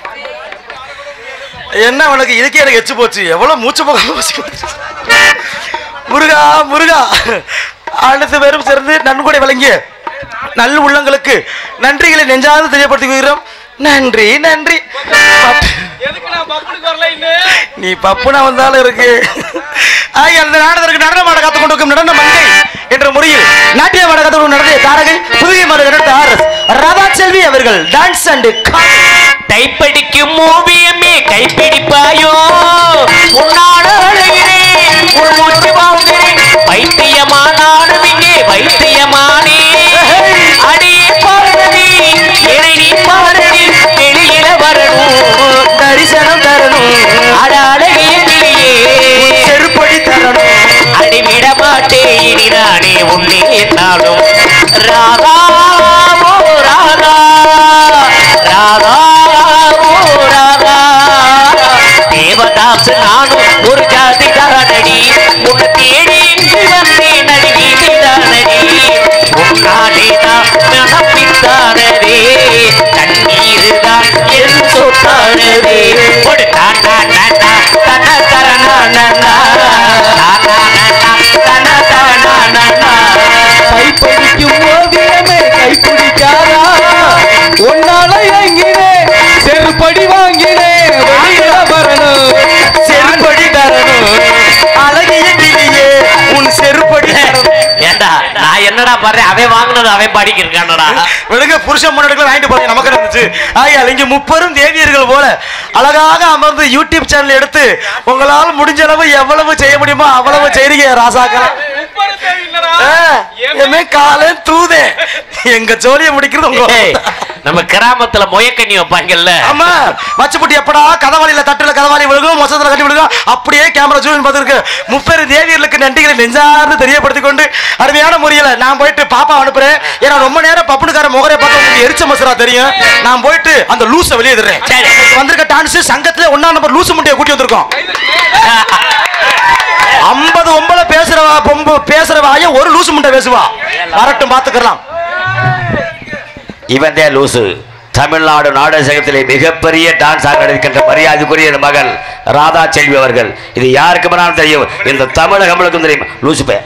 என்ன உனக்கு இதுக்கே எனக்கு எச்சு போச்சு எவ்வளவு மூச்சு போக போச்சு முருகா முருகா அனைத்து பேரும் சேர்ந்து நன்கொடை வழங்கிய நல்ல உள்ளங்களுக்கு நன்றிகளை நெஞ்சார்ந்து தெரியப்படுத்துகிறோம் நன்றி நன்றி எதுக்கு நான் பப்புனுக்கு வரல இன்னும் நீ பப்புனா வந்தாலும் இருக்கு ஆகிய அந்த நாடகத்திற்கு நடன மாட காத்துக் கொண்டிருக்கும் நடன மங்கை என்ற முறையில் நாட்டிய மாட காத்துக் நடத்திய தாரகை புதிய மாட நடத்த ஆர் எஸ் ராதா செல்வி அவர்கள் டான்ஸ் அண்ட் கைப்பிடிக்கும் ஓவியமே கைப்பிடிப்பாயோ உன்னாட அழுகிறேன் உன் மூச்சு வாங்குகிறேன் வைத்தியமானாலும் இங்கே வைத்தியமானே அடியே பாரதி என்னை நீ பாரதி வெளியில வரணும் தரிசனம் தரணும் அட அழகிய கிளியே செருப்படி தரணும் அடிவிட மாட்டேன் இனி நானே உன்னே என்னாலும் ராதா ஓ ராதா ராதா ஓ ராதா தேவதாஸ் நானும் ஒரு ஜாதி தானடி உன்னை தேடி இங்கு வந்தேன் நடிகை தானடி உன்னாலே நான் மனப்பித்தானதே தண்ணீர் தான் என் சொத்தானதே ஒரு தானா நானா தன தரணா நன்னா தானா நன்னா தன தரணா நன்னா கைப்பிடிக்கும் ஓவியமே கைப்பிடிக்காதா உன்னால எங்கினே செருப்படி வாங்கினே வெளியில வரணும் செருப்படி தரணும் அழகிய கிளியே உன் செருப்படி தரணும் ஏண்டா நான் என்னடா பாடுறேன் அவன் வாங்கினது அவன் பாடிக்கு இருக்கானடா விடுங்க புருஷன் முன்னாடி வாங்கிட்டு போறீங்க நமக்கு இருந்துச்சு ஆகையால் இங்க முப்பெரும் தேவியர்கள் போல அழகாக அமர்ந்து யூடியூப் சேனல் எடுத்து உங்களால் முடிஞ்ச அளவு எவ்வளவு செய்ய முடியுமோ அவ்வளவு செய்றீங்க ராசாக்களா முப்பது தேவை இல்லடா ஆ, எமே காலை தூதே எங்க ஜோலியை முடிக்கிறது உங்க ஏய், நம்ம கிராமத்துல முயக்கண்ணி வைப்பாங்கல்ல ஆமா வச்சுப்புட்டி எப்படா கதவாளியில தட்டுல கதவாளி விழுகும் மொசத்துல கட்டி விழுகும் அப்படியே கேமரா ஜூம் பார்த்துருக்கு முப்பெரு தேவியர்களுக்கு நன்றிகளை நெஞ்சார்ந்து தெரியப்படுத்திக் கொண்டு அருமையான முறையில நான் போயிட்டு பாப்பா அனுப்புறேன் ஏன்னா ரொம்ப நேரம் பப்புனுக்கார முகரை பார்த்து உங்களுக்கு எரிச்ச மசரா தெரியும் நான் போயிட்டு அந்த லூசை வெளியே தர்றேன் சரி. வந்திருக்க டான்ஸ் சங்கத்துல ஒன்னா நம்பர் லூசு முட்டையை கூட்டி வந்திருக்கோம் ஐம்பது ஒன்பது பேசுறவா பொம்பு பேசுறவாய ஒரு லூசு முட்டை பேசுவா வரட்டும் பாத்துக்கலாம் இவன் தான் லூசு தமிழ்நாடு நாடகத்திலே மிகப்பெரிய டான்ஸ் ஆக இருக்கின்ற மரியாதைக்குரிய இந்த மகள் ராதா செல்வி அவர்கள் இது யாருக்கு வேணாலும் தெரியும் இந்த தமிழக நம்மளுக்கும் தெரியும் லூசு பே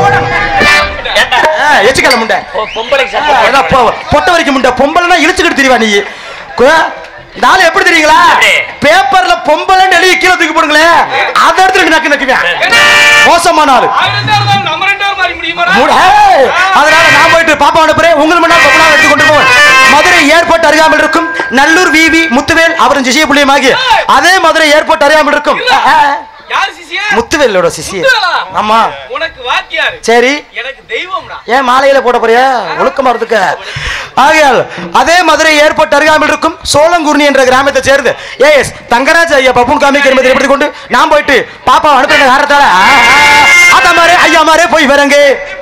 எச்சுக்கல முண்டை பொம்பளைக்கு ஏதோ பொ- பொட்ட வரைக்கும் முண்டை பொம்பளைனா இழுச்சுக்கிட்டு தெரியவா நீ கு- இந்த ஆளு எப்படி தெரியுங்களா எப்படி? பேப்பர்ல பொம்பளைன்னு எழுதி கீழே தூக்கி போடுங்களேன் அதை எடுத்து நக்கு நக்குவேன் மோசமான ஆளு நம்ம ரெண்டு பேரும் மாறி முடியுமா மூட- ஏய், அதனால நான் போயிட்டு பாப்பா அனுப்புறேன் உங்களுக்கு முன்னாடி பப்பனா எடுத்து கொண்டு போவேன் மதுரை ஏர்போர்ட் அருகாமல் இருக்கும் நல்லூர் விவி முத்துவேல் அவரும் சிசிய புள்ளியமாகி அதே மதுரை ஏர்போர்ட் அருகாமல் இருக்கும் ஆ, ஆ, யார் சிசியா முத்துவேலோட சிசிய முத்துவேலா? ஆமா உனக்கு வாத்தியாரு சரி எனக்கு தெய்வம்டா ஏன் மாலையில போட போறியா ஒழுக்கமா இருந்துக்க ஆகையால் அதே மதுரை ஏர்போர்ட் அருகாமல் இருக்கும் சோளங்குர்ணி என்ற கிராமத்தை சேர்ந்து ஏஎஸ் தங்கராஜ் ஐயா பப்புன் காமிக்கு என்பதை எப்படி கொண்டு நான் போயிட்டு பாப்பா அனுப்புற காரணத்தால அத மாதிரி ஐயா மாரே போய் வரங்க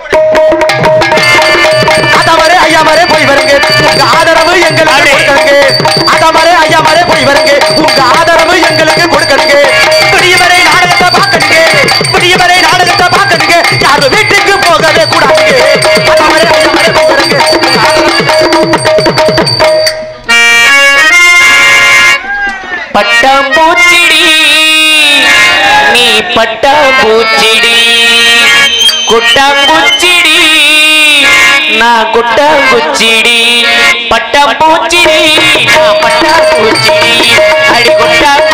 அத மாதிரி ஐயா மாரே போய் வரங்க உங்க ஆதரவு எங்களுக்கு கொடுக்கணுங்க அத மாதிரி ஐயா மாரே போய் வரங்க உங்க ஆதரவு எங்களுக்கு கொடுக்கணுங்க விடியவரை நாடகத்தை பார்க்கணுங்க விடியவரை நாடகத்தை பார்க்கணுங்க யாரும் வீட்டுக்கு போகவே கூடாதுங்க அத மாதிரி ஐயா மாரே போய் வரங்க பட்டாம்பூச்சிடி நீ பட்டாம்பூச்சிடி குட்டாம்பூச்சிடி நான் குட்டாம்பூச்சிடி பட்டாம்பூச்சிடி நான் பட்டாம்பூச்சிடி அடி குட்டாம்பூச்சிடி